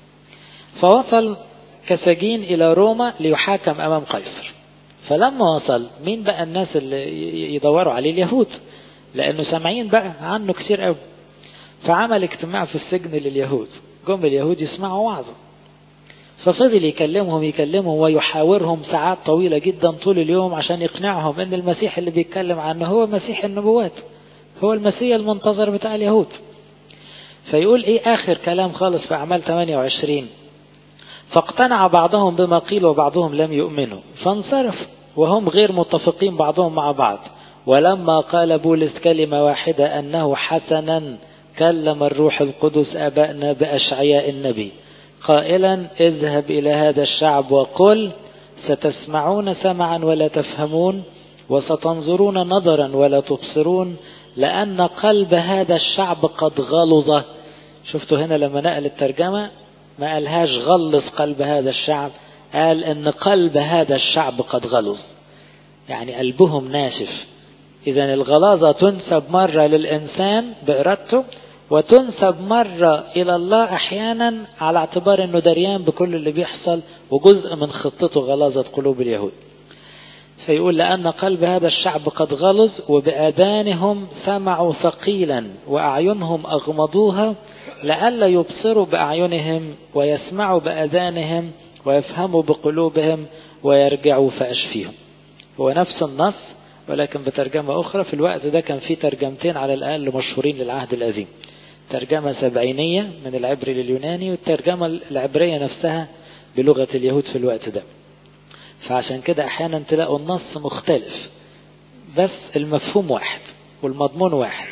فوصل كسجين إلى روما ليحاكم أمام قيصر فلما وصل مين بقى الناس اللي يدوروا عليه اليهود لأنه سامعين بقى عنه كتير قوي فعمل اجتماع في السجن لليهود جم اليهود يسمعوا وعظه ففضل يكلمهم يكلمهم ويحاورهم ساعات طويلة جدا طول اليوم عشان يقنعهم ان المسيح اللي بيتكلم عنه هو مسيح النبوات هو المسيح المنتظر بتاع اليهود فيقول ايه اخر كلام خالص في اعمال 28 فاقتنع بعضهم بما قيل وبعضهم لم يؤمنوا فانصرف وهم غير متفقين بعضهم مع بعض ولما قال بولس كلمة واحدة أنه حسنا كلم الروح القدس أبائنا بأشعياء النبي قائلا اذهب إلى هذا الشعب وقل ستسمعون سمعا ولا تفهمون وستنظرون نظرا ولا تبصرون لأن قلب هذا الشعب قد غلظ شفتوا هنا لما نقل الترجمة ما قالهاش غلظ قلب هذا الشعب قال ان قلب هذا الشعب قد غلظ يعني قلبهم ناشف اذا الغلاظة تنسب مرة للانسان بارادته وتنسب مرة الى الله احيانا على اعتبار انه دريان بكل اللي بيحصل وجزء من خطته غلاظة قلوب اليهود فيقول لأن قلب هذا الشعب قد غلظ وبآذانهم سمعوا ثقيلا وأعينهم أغمضوها لئلا يبصروا بأعينهم ويسمعوا بأذانهم ويفهموا بقلوبهم ويرجعوا فأشفيهم هو نفس النص ولكن بترجمة أخرى في الوقت ده كان في ترجمتين على الأقل مشهورين للعهد القديم ترجمة سبعينية من العبري لليوناني والترجمة العبرية نفسها بلغة اليهود في الوقت ده فعشان كده أحيانا تلاقوا النص مختلف بس المفهوم واحد والمضمون واحد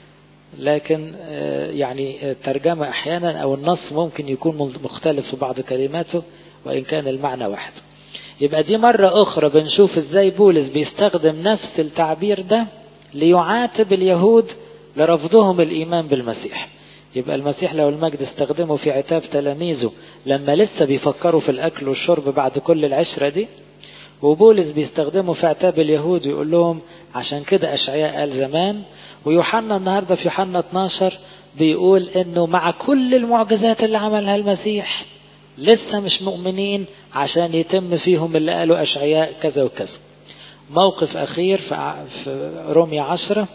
لكن يعني الترجمة أحيانا أو النص ممكن يكون مختلف في بعض كلماته وإن كان المعنى واحد يبقى دي مرة أخرى بنشوف إزاي بولس بيستخدم نفس التعبير ده ليعاتب اليهود لرفضهم الإيمان بالمسيح يبقى المسيح لو المجد استخدمه في عتاب تلاميذه لما لسه بيفكروا في الأكل والشرب بعد كل العشرة دي وبولس بيستخدمه في عتاب اليهود ويقول لهم عشان كده أشعياء قال زمان ويوحنا النهاردة في يوحنا 12 بيقول انه مع كل المعجزات اللي عملها المسيح لسه مش مؤمنين عشان يتم فيهم اللي قالوا أشعياء كذا وكذا موقف أخير في رومية عشرة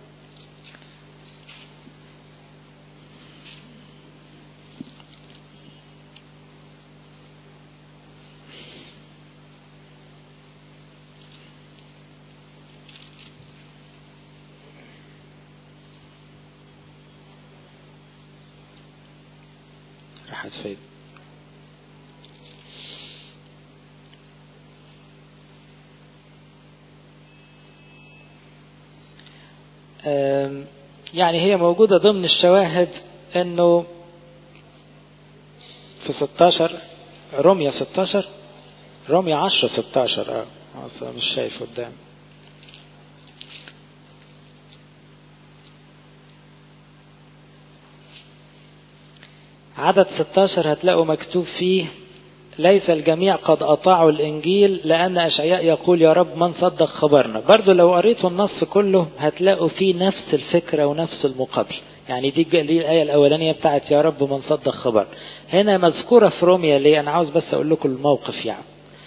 راحت فين يعني هي موجودة ضمن الشواهد انه في 16 روميا 16 روميا 10 16 اه مش شايف قدام عدد 16 هتلاقوا مكتوب فيه ليس الجميع قد أطاعوا الإنجيل لأن أشعياء يقول يا رب من صدق خبرنا برضو لو قريتوا النص كله هتلاقوا فيه نفس الفكرة ونفس المقابل يعني دي الآية الأولانية بتاعت يا رب من صدق خبر هنا مذكورة في روميا ليه أنا عاوز بس أقول لكم الموقف يعني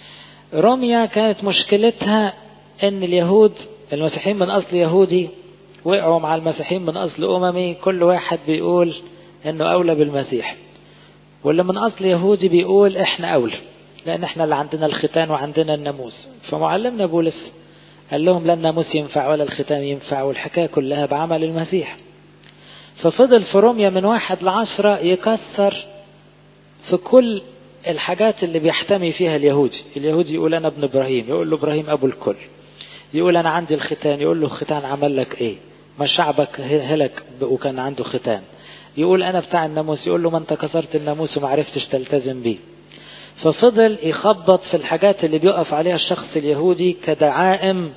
روميا كانت مشكلتها أن اليهود المسيحيين من أصل يهودي وقعوا مع المسيحيين من أصل أممي كل واحد بيقول أنه أولى بالمسيح واللي من أصل يهودي بيقول إحنا أولى لأن إحنا اللي عندنا الختان وعندنا الناموس فمعلمنا بولس قال لهم لا الناموس ينفع ولا الختان ينفع والحكاية كلها بعمل المسيح ففضل في روميا من واحد لعشرة يكسر في كل الحاجات اللي بيحتمي فيها اليهودي اليهودي يقول أنا ابن إبراهيم يقول له إبراهيم أبو الكل يقول أنا عندي الختان يقول له الختان عمل لك إيه ما شعبك هلك وكان عنده ختان يقول أنا بتاع الناموس يقول له ما أنت كسرت الناموس وما عرفتش تلتزم بيه ففضل يخبط في الحاجات اللي بيقف عليها الشخص اليهودي كدعائم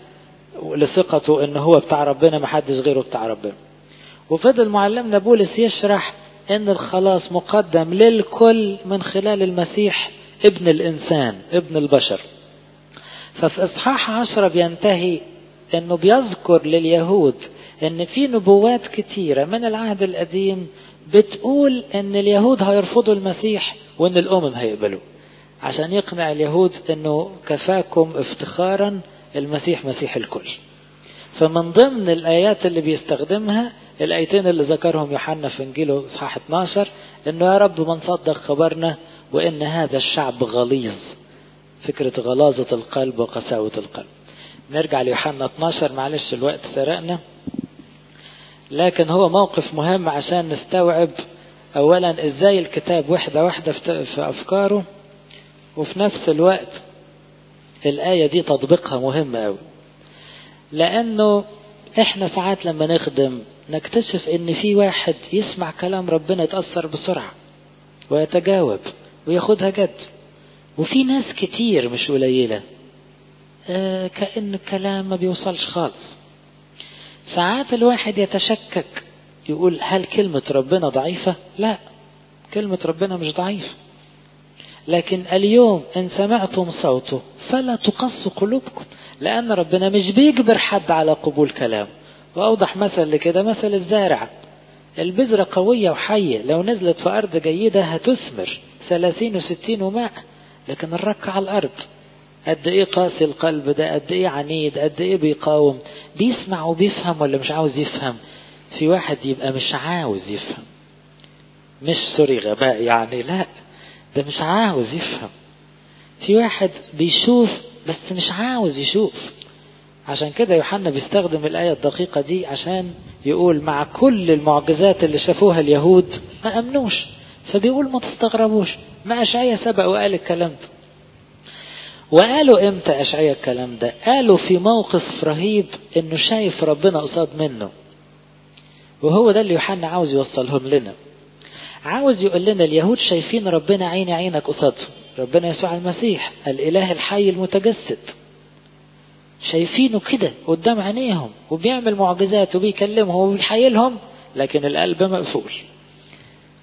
لثقته ان هو بتاع ربنا ما حدش غيره بتاع ربنا وفضل معلمنا بولس يشرح ان الخلاص مقدم للكل من خلال المسيح ابن الانسان ابن البشر ففي اصحاح عشرة بينتهي انه بيذكر لليهود ان في نبوات كتيرة من العهد القديم بتقول ان اليهود هيرفضوا المسيح وان الامم هيقبلوه عشان يقنع اليهود انه كفاكم افتخارا المسيح مسيح الكل فمن ضمن الايات اللي بيستخدمها الايتين اللي ذكرهم يوحنا في انجيله اصحاح 12 انه يا رب من صدق خبرنا وان هذا الشعب غليظ فكرة غلاظة القلب وقساوة القلب نرجع ليوحنا 12 معلش الوقت سرقنا لكن هو موقف مهم عشان نستوعب اولا ازاي الكتاب وحدة واحدة في افكاره وفي نفس الوقت الآية دي تطبيقها مهم قوي لأنه إحنا ساعات لما نخدم نكتشف إن في واحد يسمع كلام ربنا يتأثر بسرعة ويتجاوب وياخدها جد وفي ناس كتير مش قليلة آه كأن الكلام ما بيوصلش خالص ساعات الواحد يتشكك يقول هل كلمة ربنا ضعيفة لا كلمة ربنا مش ضعيفة لكن اليوم إن سمعتم صوته فلا تقص قلوبكم لأن ربنا مش بيجبر حد على قبول كلامه وأوضح مثل لكده مثل الزارع البذرة قوية وحية لو نزلت في أرض جيدة هتثمر ثلاثين وستين وماء لكن الرك على الأرض قد إيه قاسي القلب ده قد إيه عنيد قد إيه بيقاوم بيسمع وبيفهم ولا مش عاوز يفهم في واحد يبقى مش عاوز يفهم مش سوري غباء يعني لا ده مش عاوز يفهم في واحد بيشوف بس مش عاوز يشوف عشان كده يوحنا بيستخدم الآية الدقيقة دي عشان يقول مع كل المعجزات اللي شافوها اليهود ما أمنوش فبيقول ما تستغربوش ما أشعية سبق وقال الكلام ده وقالوا امتى أشعية الكلام ده قالوا في موقف رهيب انه شايف ربنا قصاد منه وهو ده اللي يوحنا عاوز يوصلهم لنا عاوز يقول لنا اليهود شايفين ربنا عيني عينك قصادهم ربنا يسوع المسيح الإله الحي المتجسد شايفينه كده قدام عينيهم وبيعمل معجزات وبيكلمهم وبيحيلهم لكن القلب مقفول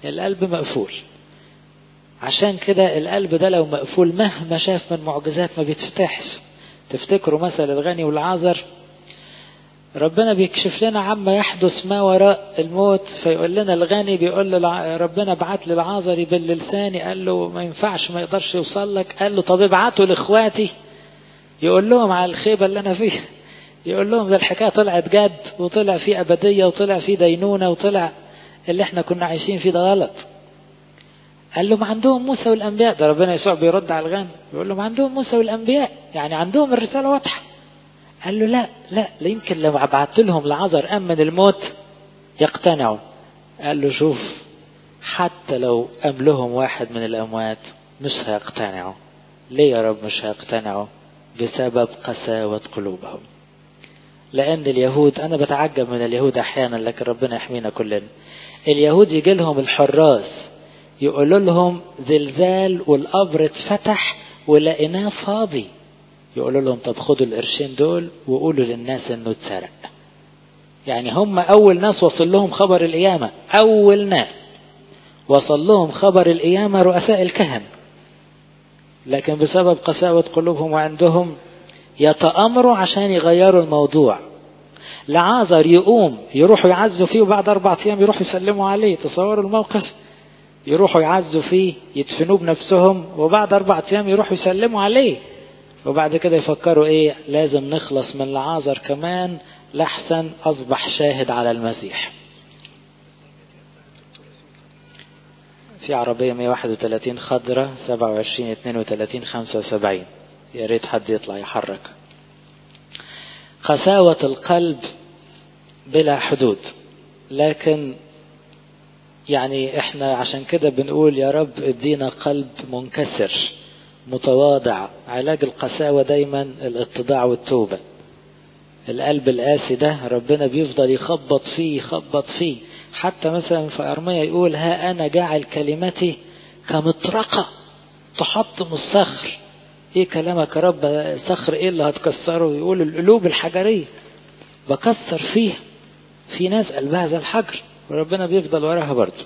القلب مقفول عشان كده القلب ده لو مقفول مهما شاف من معجزات ما بيتفتحش تفتكروا مثل الغني والعازر ربنا بيكشف لنا عما يحدث ما وراء الموت فيقول لنا الغني بيقول له ربنا بعت لي العازر يبل لساني قال له ما ينفعش ما يقدرش يوصل لك قال له طب ابعته لاخواتي يقول لهم على الخيبة اللي انا فيها يقول لهم ده الحكاية طلعت جد وطلع فيه أبدية وطلع فيه دينونة وطلع اللي احنا كنا عايشين فيه ده غلط قال له ما عندهم موسى والأنبياء ده ربنا يسوع بيرد على الغني يقول له ما عندهم موسى والأنبياء يعني عندهم الرسالة واضحة قال له لا لا لا يمكن لو ابعت لهم لعذر أمن الموت يقتنعوا قال له شوف حتى لو أم لهم واحد من الأموات مش هيقتنعوا ليه يا رب مش هيقتنعوا بسبب قساوة قلوبهم لأن اليهود أنا بتعجب من اليهود أحيانا لكن ربنا يحمينا كلنا اليهود يجي لهم الحراس يقولوا لهم زلزال والقبر اتفتح ولقيناه فاضي يقولوا لهم طب خدوا القرشين دول وقولوا للناس انه اتسرق يعني هم اول ناس وصل لهم خبر القيامة اول ناس وصل لهم خبر القيامة رؤساء الكهنة لكن بسبب قساوة قلوبهم وعندهم يتأمروا عشان يغيروا الموضوع لعازر يقوم يروحوا يعزوا فيه وبعد أربع أيام يروحوا يسلموا عليه تصوروا الموقف يروحوا يعزوا فيه يدفنوه بنفسهم وبعد أربع أيام يروحوا يسلموا عليه وبعد كده يفكروا إيه لازم نخلص من لعازر كمان لحسن أصبح شاهد على المسيح في عربية 131 خضرة 27 32 75 يا ريت حد يطلع يحرك قساوة القلب بلا حدود لكن يعني احنا عشان كده بنقول يا رب ادينا قلب منكسر متواضع علاج القساوة دايما الاتضاع والتوبة القلب القاسي ده ربنا بيفضل يخبط فيه يخبط فيه حتى مثلا في أرمية يقول ها أنا جعل كلمتي كمطرقة تحطم الصخر ايه كلامك يا رب صخر ايه اللي هتكسره يقول القلوب الحجرية بكسر فيها في ناس قلبها زي الحجر وربنا بيفضل وراها برضه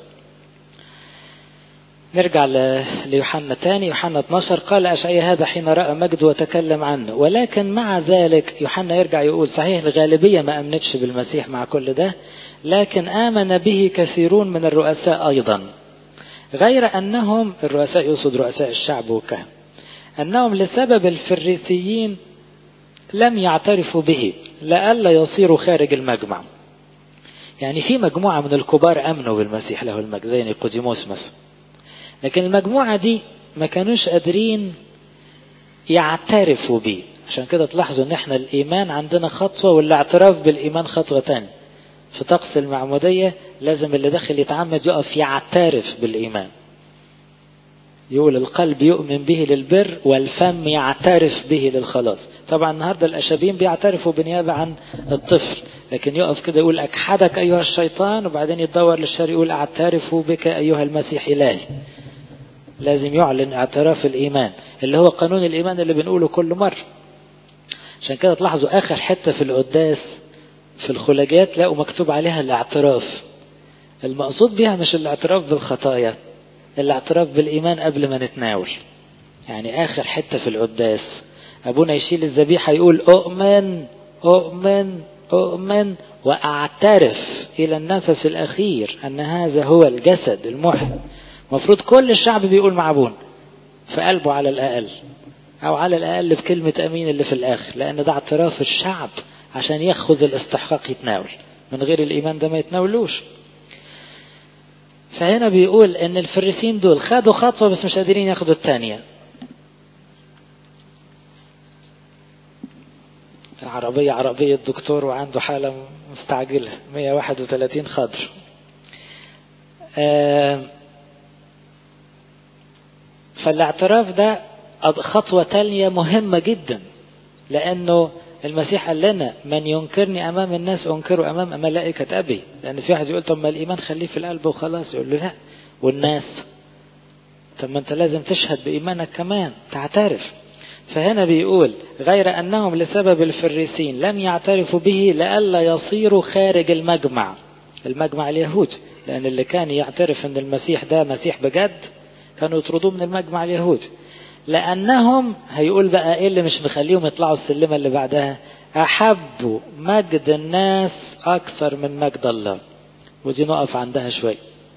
نرجع ليوحنا تاني يوحنا 12 قال أشعيا هذا حين رأى مجد وتكلم عنه ولكن مع ذلك يوحنا يرجع يقول صحيح الغالبية ما أمنتش بالمسيح مع كل ده لكن آمن به كثيرون من الرؤساء أيضا غير أنهم الرؤساء يقصد رؤساء الشعب والكهنة أنهم لسبب الفريسيين لم يعترفوا به لئلا يصيروا خارج المجمع يعني في مجموعة من الكبار أمنوا بالمسيح له المجد زي نيقوديموس مثلا لكن المجموعة دي ما كانوش قادرين يعترفوا بيه عشان كده تلاحظوا ان احنا الايمان عندنا خطوة والاعتراف بالايمان خطوة تانية في طقس المعمودية لازم اللي داخل يتعمد يقف يعترف بالايمان يقول القلب يؤمن به للبر والفم يعترف به للخلاص طبعا النهاردة الأشابين بيعترفوا بنيابة عن الطفل لكن يقف كده يقول أكحدك أيها الشيطان وبعدين يتدور للشر يقول أعترف بك أيها المسيح إلهي لازم يعلن اعتراف الإيمان اللي هو قانون الإيمان اللي بنقوله كل مرة عشان كده تلاحظوا آخر حتة في القداس في الخلاجات تلاقوا مكتوب عليها الاعتراف المقصود بها مش الاعتراف بالخطايا الاعتراف بالإيمان قبل ما نتناول يعني آخر حتة في القداس أبونا يشيل الذبيحة يقول أؤمن أؤمن أؤمن وأعترف إلى النفس الأخير أن هذا هو الجسد المحي مفروض كل الشعب بيقول مع أبونا في قلبه على الأقل أو على الأقل بكلمة أمين اللي في الآخر لأن ده اعتراف الشعب عشان ياخذ الاستحقاق يتناول من غير الإيمان ده ما يتناولوش فهنا بيقول ان الفريسين دول خدوا خطوة بس مش قادرين ياخدوا الثانية العربية عربية دكتور وعنده حالة مستعجلة 131 خضر فالاعتراف ده خطوة تانية مهمة جدا لأنه المسيح قال لنا من ينكرني أمام الناس أنكره أمام ملائكة أبي لأن في واحد يقول طب ما الإيمان خليه في القلب وخلاص يقول له لا والناس طب ما أنت لازم تشهد بإيمانك كمان تعترف فهنا بيقول غير أنهم لسبب الفريسين لم يعترفوا به لئلا يصيروا خارج المجمع المجمع اليهود لأن اللي كان يعترف أن المسيح ده مسيح بجد كانوا يطردوه من المجمع اليهودي لأنهم هيقول بقى إيه اللي مش مخليهم يطلعوا السلمة اللي بعدها أحبوا مجد الناس أكثر من مجد الله ودي نقف عندها شوي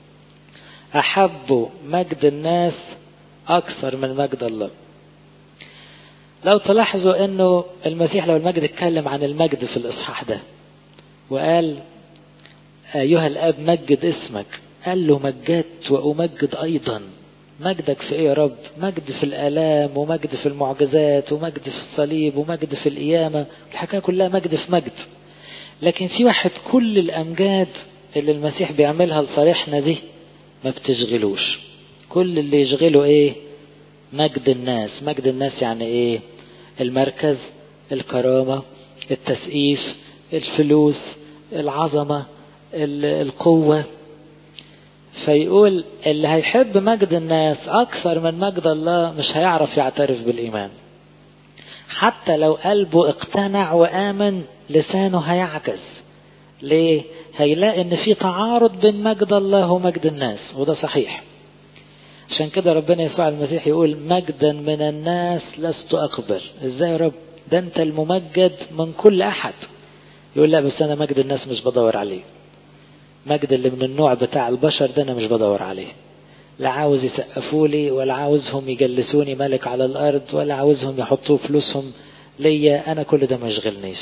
أحبوا مجد الناس أكثر من مجد الله لو تلاحظوا أنه المسيح لو المجد اتكلم عن المجد في الإصحاح ده وقال أيها الآب مجد اسمك قال له مجدت وأمجد أيضا مجدك في إيه يا رب مجد في الآلام ومجد في المعجزات ومجد في الصليب ومجد في القيامة الحكاية كلها مجد في مجد لكن في واحد كل الأمجاد اللي المسيح بيعملها لصالحنا دي ما بتشغلوش كل اللي يشغله ايه مجد الناس مجد الناس يعني ايه المركز الكرامة التسقيف الفلوس العظمة القوة فيقول اللي هيحب مجد الناس أكثر من مجد الله مش هيعرف يعترف بالإيمان حتى لو قلبه اقتنع وآمن لسانه هيعجز ليه؟ هيلاقي ان في تعارض بين مجد الله ومجد الناس وده صحيح عشان كده ربنا يسوع المسيح يقول مجدا من الناس لست أقبل ازاي يا رب ده انت الممجد من كل أحد يقول لا بس أنا مجد الناس مش بدور عليه مجد اللي من النوع بتاع البشر ده أنا مش بدور عليه لا عاوز يسقفوا لي ولا عاوزهم يجلسوني ملك على الأرض ولا عاوزهم يحطوا فلوسهم ليا أنا كل ده ما يشغلنيش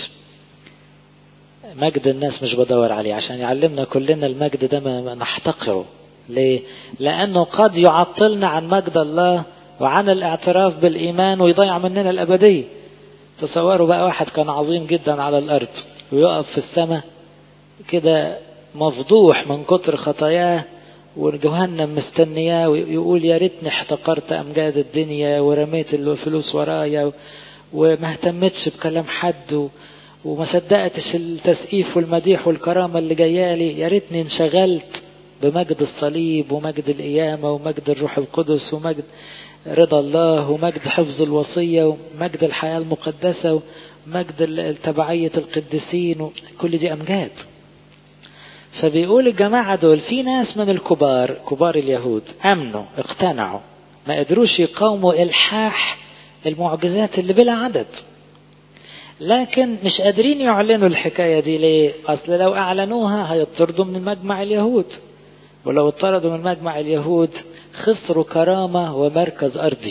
مجد الناس مش بدور عليه عشان يعلمنا كلنا المجد ده ما نحتقره ليه؟ لأنه قد يعطلنا عن مجد الله وعن الاعتراف بالإيمان ويضيع مننا الأبدية تصوروا بقى واحد كان عظيم جدا على الأرض ويقف في السماء كده مفضوح من كتر خطاياه وجهنم مستنياه ويقول يا ريتني احتقرت أمجاد الدنيا ورميت الفلوس ورايا وما اهتمتش بكلام حد وما صدقتش التسقيف والمديح والكرامة اللي جايالي يا ريتني انشغلت بمجد الصليب ومجد القيامة ومجد الروح القدس ومجد رضا الله ومجد حفظ الوصية ومجد الحياة المقدسة ومجد تبعية القديسين كل دي أمجاد فبيقول الجماعة دول في ناس من الكبار كبار اليهود أمنوا اقتنعوا ما قدروش يقاوموا إلحاح المعجزات اللي بلا عدد لكن مش قادرين يعلنوا الحكاية دي ليه أصل لو أعلنوها هيطردوا من مجمع اليهود ولو اطردوا من مجمع اليهود خسروا كرامة ومركز أرضي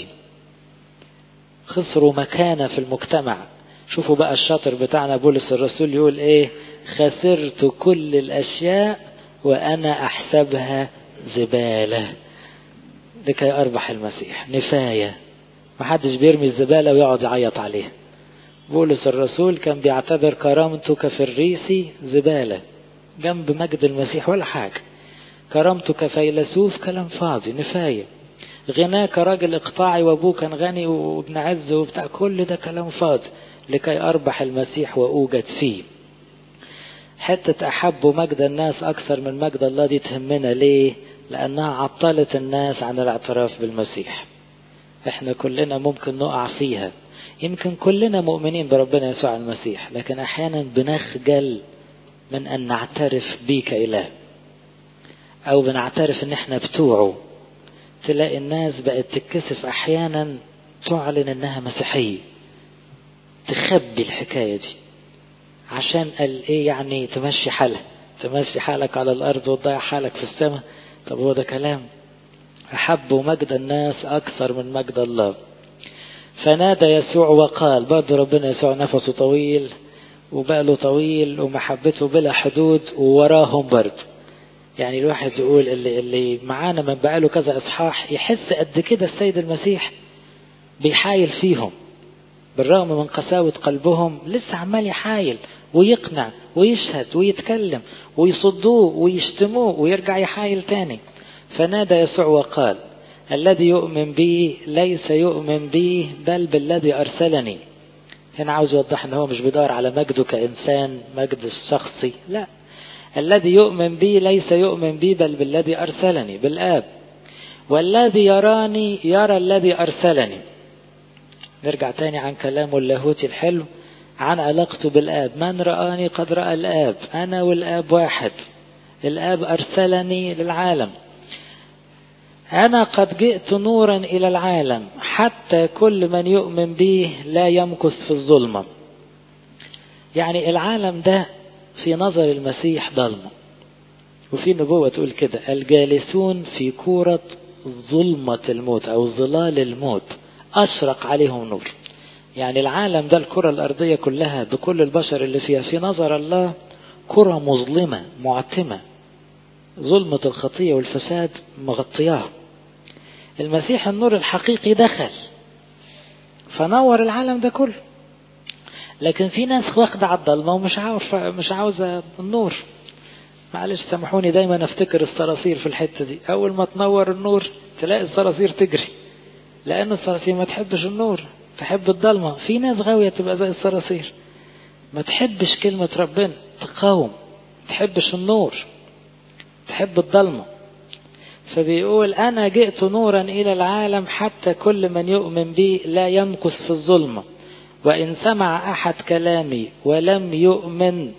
خسروا مكانة في المجتمع شوفوا بقى الشاطر بتاعنا بولس الرسول يقول ايه خسرت كل الأشياء وأنا أحسبها زبالة لكي أربح المسيح نفاية محدش بيرمي الزبالة ويقعد يعيط عليها بولس الرسول كان بيعتبر كرامته كفريسي زبالة جنب مجد المسيح ولا حاجة كرامته كفيلسوف كلام فاضي نفاية غناه كراجل اقطاعي وابوه كان غني وابن عز وبتاع كل ده كلام فاضي لكي اربح المسيح واوجد فيه حتة احبوا مجد الناس اكثر من مجد الله دي تهمنا ليه لانها عطلت الناس عن الاعتراف بالمسيح احنا كلنا ممكن نقع فيها يمكن كلنا مؤمنين بربنا يسوع المسيح لكن احيانا بنخجل من ان نعترف بيه كاله او بنعترف ان احنا بتوعه تلاقي الناس بقت تتكسف احيانا تعلن انها مسيحية تخبي الحكاية دي عشان قال ايه يعني تمشي حالها تمشي حالك على الارض وتضيع حالك في السماء طب هو ده كلام احبوا مجد الناس اكثر من مجد الله فنادى يسوع وقال برضه ربنا يسوع نفسه طويل وبقله طويل ومحبته بلا حدود ووراهم برضه يعني الواحد يقول اللي, اللي معانا من بقاله كذا اصحاح يحس قد كده السيد المسيح بيحايل فيهم بالرغم من قساوة قلبهم لسه عمال يحايل ويقنع ويشهد ويتكلم ويصدوه ويشتموه ويرجع يحايل تاني فنادى يسوع وقال الذي يؤمن بي ليس يؤمن بي بل بالذي أرسلني هنا عاوز يوضح ان هو مش بيدور على مجده كإنسان مجد الشخصي لا الذي يؤمن بي ليس يؤمن بي بل بالذي أرسلني بالآب والذي يراني يرى الذي أرسلني نرجع تاني عن كلامه اللاهوتي الحلو عن علاقته بالآب من رآني قد رأى الآب أنا والآب واحد الآب أرسلني للعالم أنا قد جئت نورا إلى العالم حتى كل من يؤمن به لا يمكث في الظلمة يعني العالم ده في نظر المسيح ضلمة وفي نبوة تقول كده الجالسون في كورة ظلمة الموت أو ظلال الموت أشرق عليهم نور يعني العالم ده الكرة الأرضية كلها بكل البشر اللي فيها في نظر الله كرة مظلمة معتمة ظلمة الخطية والفساد مغطياها المسيح النور الحقيقي دخل فنور العالم ده كله لكن في ناس واخدة على الضلمة ومش عارفة مش عاوزة النور معلش سامحوني دايما افتكر الصراصير في الحتة دي اول ما تنور النور تلاقي الصراصير تجري لان الصراصير ما تحبش النور تحب الضلمة في ناس غاوية تبقى زي الصراصير ما تحبش كلمة ربنا تقاوم تحبش النور تحب الضلمة فبيقول أنا جئت نورا إلى العالم حتى كل من يؤمن بي لا يمكث في الظلمة وإن سمع أحد كلامي ولم يؤمن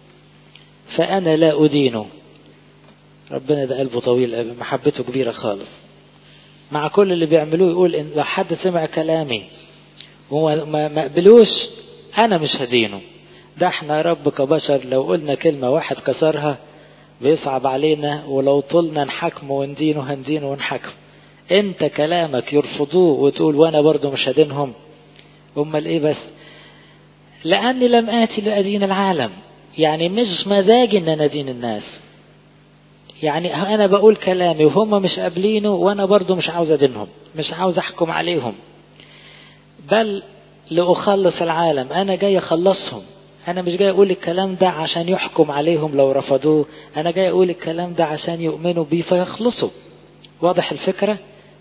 فأنا لا أدينه ربنا ده قلبه طويل محبته كبيرة خالص مع كل اللي بيعملوه يقول إن لو حد سمع كلامي وما قبلوش أنا مش هدينه ده احنا يا رب كبشر لو قلنا كلمة واحد كسرها بيصعب علينا ولو طولنا نحكمه وندينه هندينه ونحكم انت كلامك يرفضوه وتقول وانا برضو مش هدينهم امال ايه بس لاني لم اتي لادين العالم يعني مش مزاجي ان انا ادين الناس يعني انا بقول كلامي وهم مش قابلينه وانا برضو مش عاوز ادينهم مش عاوز احكم عليهم بل لاخلص العالم انا جاي اخلصهم انا مش جاي اقول الكلام ده عشان يحكم عليهم لو رفضوه انا جاي اقول الكلام ده عشان يؤمنوا بيه فيخلصوا واضح الفكرة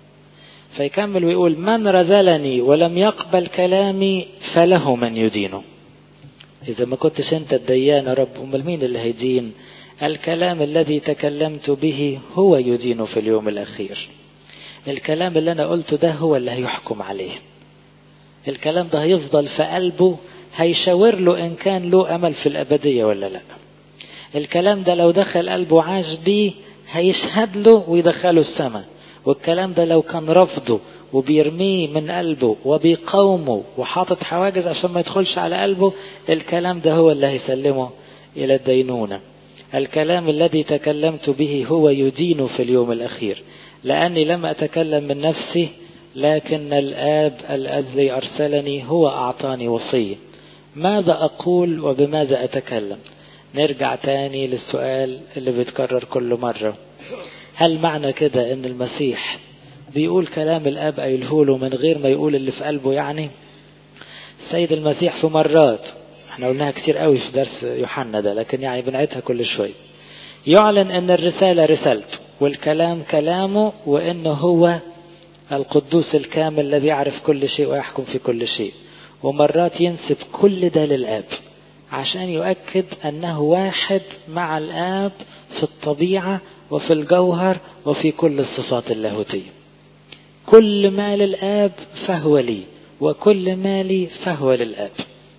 فيكمل ويقول من رذلني ولم يقبل كلامي فله من يدينه اذا ما كنتش انت الديان يا رب امال مين اللي هيدين الكلام الذي تكلمت به هو يدين في اليوم الاخير الكلام اللي انا قلته ده هو اللي هيحكم عليه الكلام ده هيفضل في قلبه هيشاور له إن كان له أمل في الأبدية ولا لا الكلام ده لو دخل قلبه وعاش بيه هيشهد له ويدخله السماء والكلام ده لو كان رفضه وبيرميه من قلبه وبيقاومه وحاطط حواجز عشان ما يدخلش على قلبه الكلام ده هو اللي هيسلمه إلى الدينونة الكلام الذي تكلمت به هو يدين في اليوم الأخير لأني لم أتكلم من نفسي لكن الآب الذي أرسلني هو أعطاني وصية ماذا أقول وبماذا أتكلم نرجع تاني للسؤال اللي بيتكرر كل مرة هل معنى كده ان المسيح بيقول كلام الاب قايله له من غير ما يقول اللي في قلبه يعني السيد المسيح في مرات احنا قلناها كتير قوي في درس يوحنا ده لكن يعني بنعيدها كل شوية يعلن ان الرسالة رسالته والكلام كلامه وانه هو القدوس الكامل الذي يعرف كل شيء ويحكم في كل شيء ومرات ينسب كل ده للآب عشان يؤكد أنه واحد مع الآب في الطبيعة وفي الجوهر وفي كل الصفات اللاهوتية كل ما للآب فهو لي وكل ما لي فهو للآب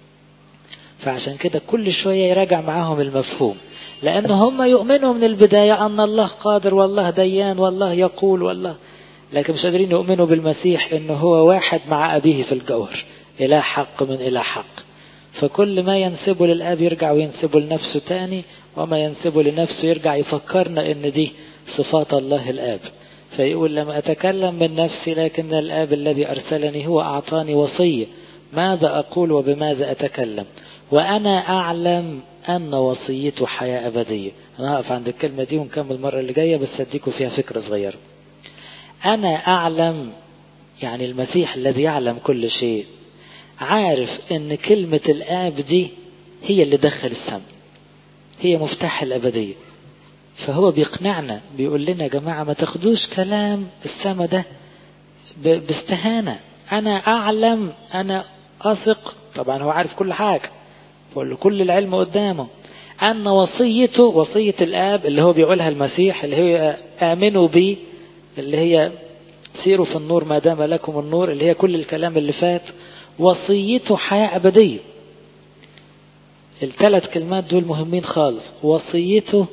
فعشان كده كل شوية يراجع معاهم المفهوم لأن هم يؤمنوا من البداية أن الله قادر والله ديان والله يقول والله لكن مش قادرين يؤمنوا بالمسيح انه هو واحد مع ابيه في الجوهر اله حق من اله حق فكل ما ينسبه للاب يرجع وينسبه لنفسه تاني وما ينسبه لنفسه يرجع يفكرنا ان دي صفات الله الاب فيقول لم اتكلم من نفسي لكن الاب الذي ارسلني هو اعطاني وصية ماذا اقول وبماذا اتكلم وانا اعلم ان وصيته حياة ابدية انا هقف عند الكلمة دي ونكمل المرة اللي جاية بس اديكم فيها فكرة صغيرة أنا أعلم يعني المسيح الذي يعلم كل شيء عارف أن كلمة الآب دي هي اللي دخل السماء هي مفتاح الأبدية فهو بيقنعنا بيقول لنا يا جماعة ما تاخدوش كلام السماء ده باستهانة أنا أعلم أنا أثق طبعا هو عارف كل حاجة كل العلم قدامه أن وصيته وصية الآب اللي هو بيقولها المسيح اللي هي آمنوا بي اللي هي سيروا في النور ما دام لكم النور اللي هي كل الكلام اللي فات وصيته حياة أبدية الثلاث كلمات دول مهمين خالص وصيته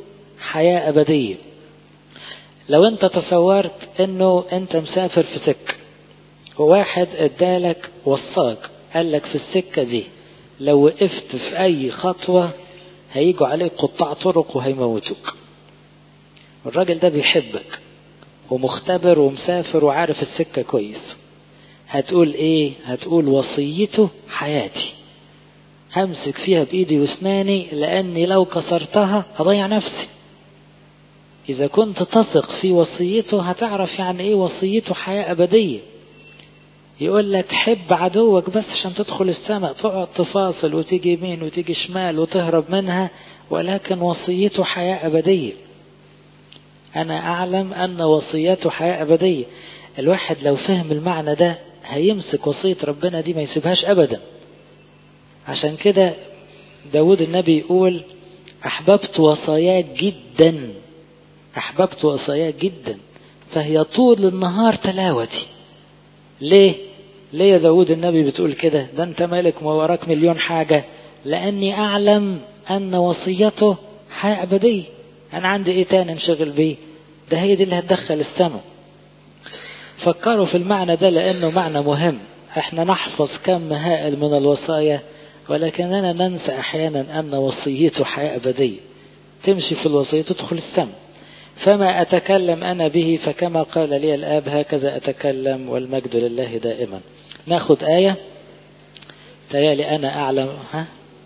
حياة أبدية لو انت تصورت انه انت مسافر في سكة وواحد ادالك وصاك قال لك في السكة دي لو وقفت في اي خطوة هيجوا عليك قطاع طرق وهيموتوك الراجل ده بيحبك ومختبر ومسافر وعارف السكة كويس هتقول ايه هتقول وصيته حياتي همسك فيها بايدي واسناني لاني لو كسرتها هضيع نفسي اذا كنت تثق في وصيته هتعرف يعني ايه وصيته حياة ابدية يقول لك حب عدوك بس عشان تدخل السماء تقعد تفاصل وتيجي يمين وتيجي شمال وتهرب منها ولكن وصيته حياة أبدية أنا أعلم أن وصيته حياة أبدية الواحد لو فهم المعنى ده هيمسك وصية ربنا دي ما يسيبهاش أبدا عشان كده داود النبي يقول أحببت وصاياك جدا أحببت وصاياك جدا فهي طول النهار تلاوتي ليه ليه يا داود النبي بتقول كده ده انت مالك ما وراك مليون حاجة لاني اعلم ان وصيته حياة ابدية انا عندي ايه تاني انشغل بيه ده هي دي اللي هتدخل السماء فكروا في المعنى ده لانه معنى مهم احنا نحفظ كم هائل من الوصايا ولكننا ننسى احيانا ان وصيته حياة ابدية تمشي في الوصية تدخل السماء فما أتكلم أنا به فكما قال لي الآب هكذا أتكلم والمجد لله دائما ناخد آية تيالي أنا أعلم ها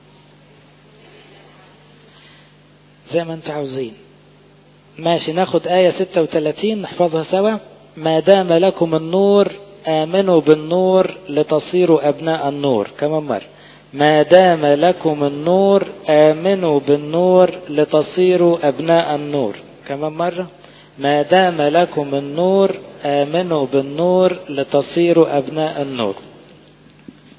زي ما انت عاوزين ماشي ناخد آية 36 نحفظها سوا ما دام لكم النور آمنوا بالنور لتصيروا أبناء النور كمان مرة ما دام لكم النور آمنوا بالنور لتصيروا أبناء النور كمان مرة ما دام لكم النور آمنوا بالنور لتصيروا أبناء النور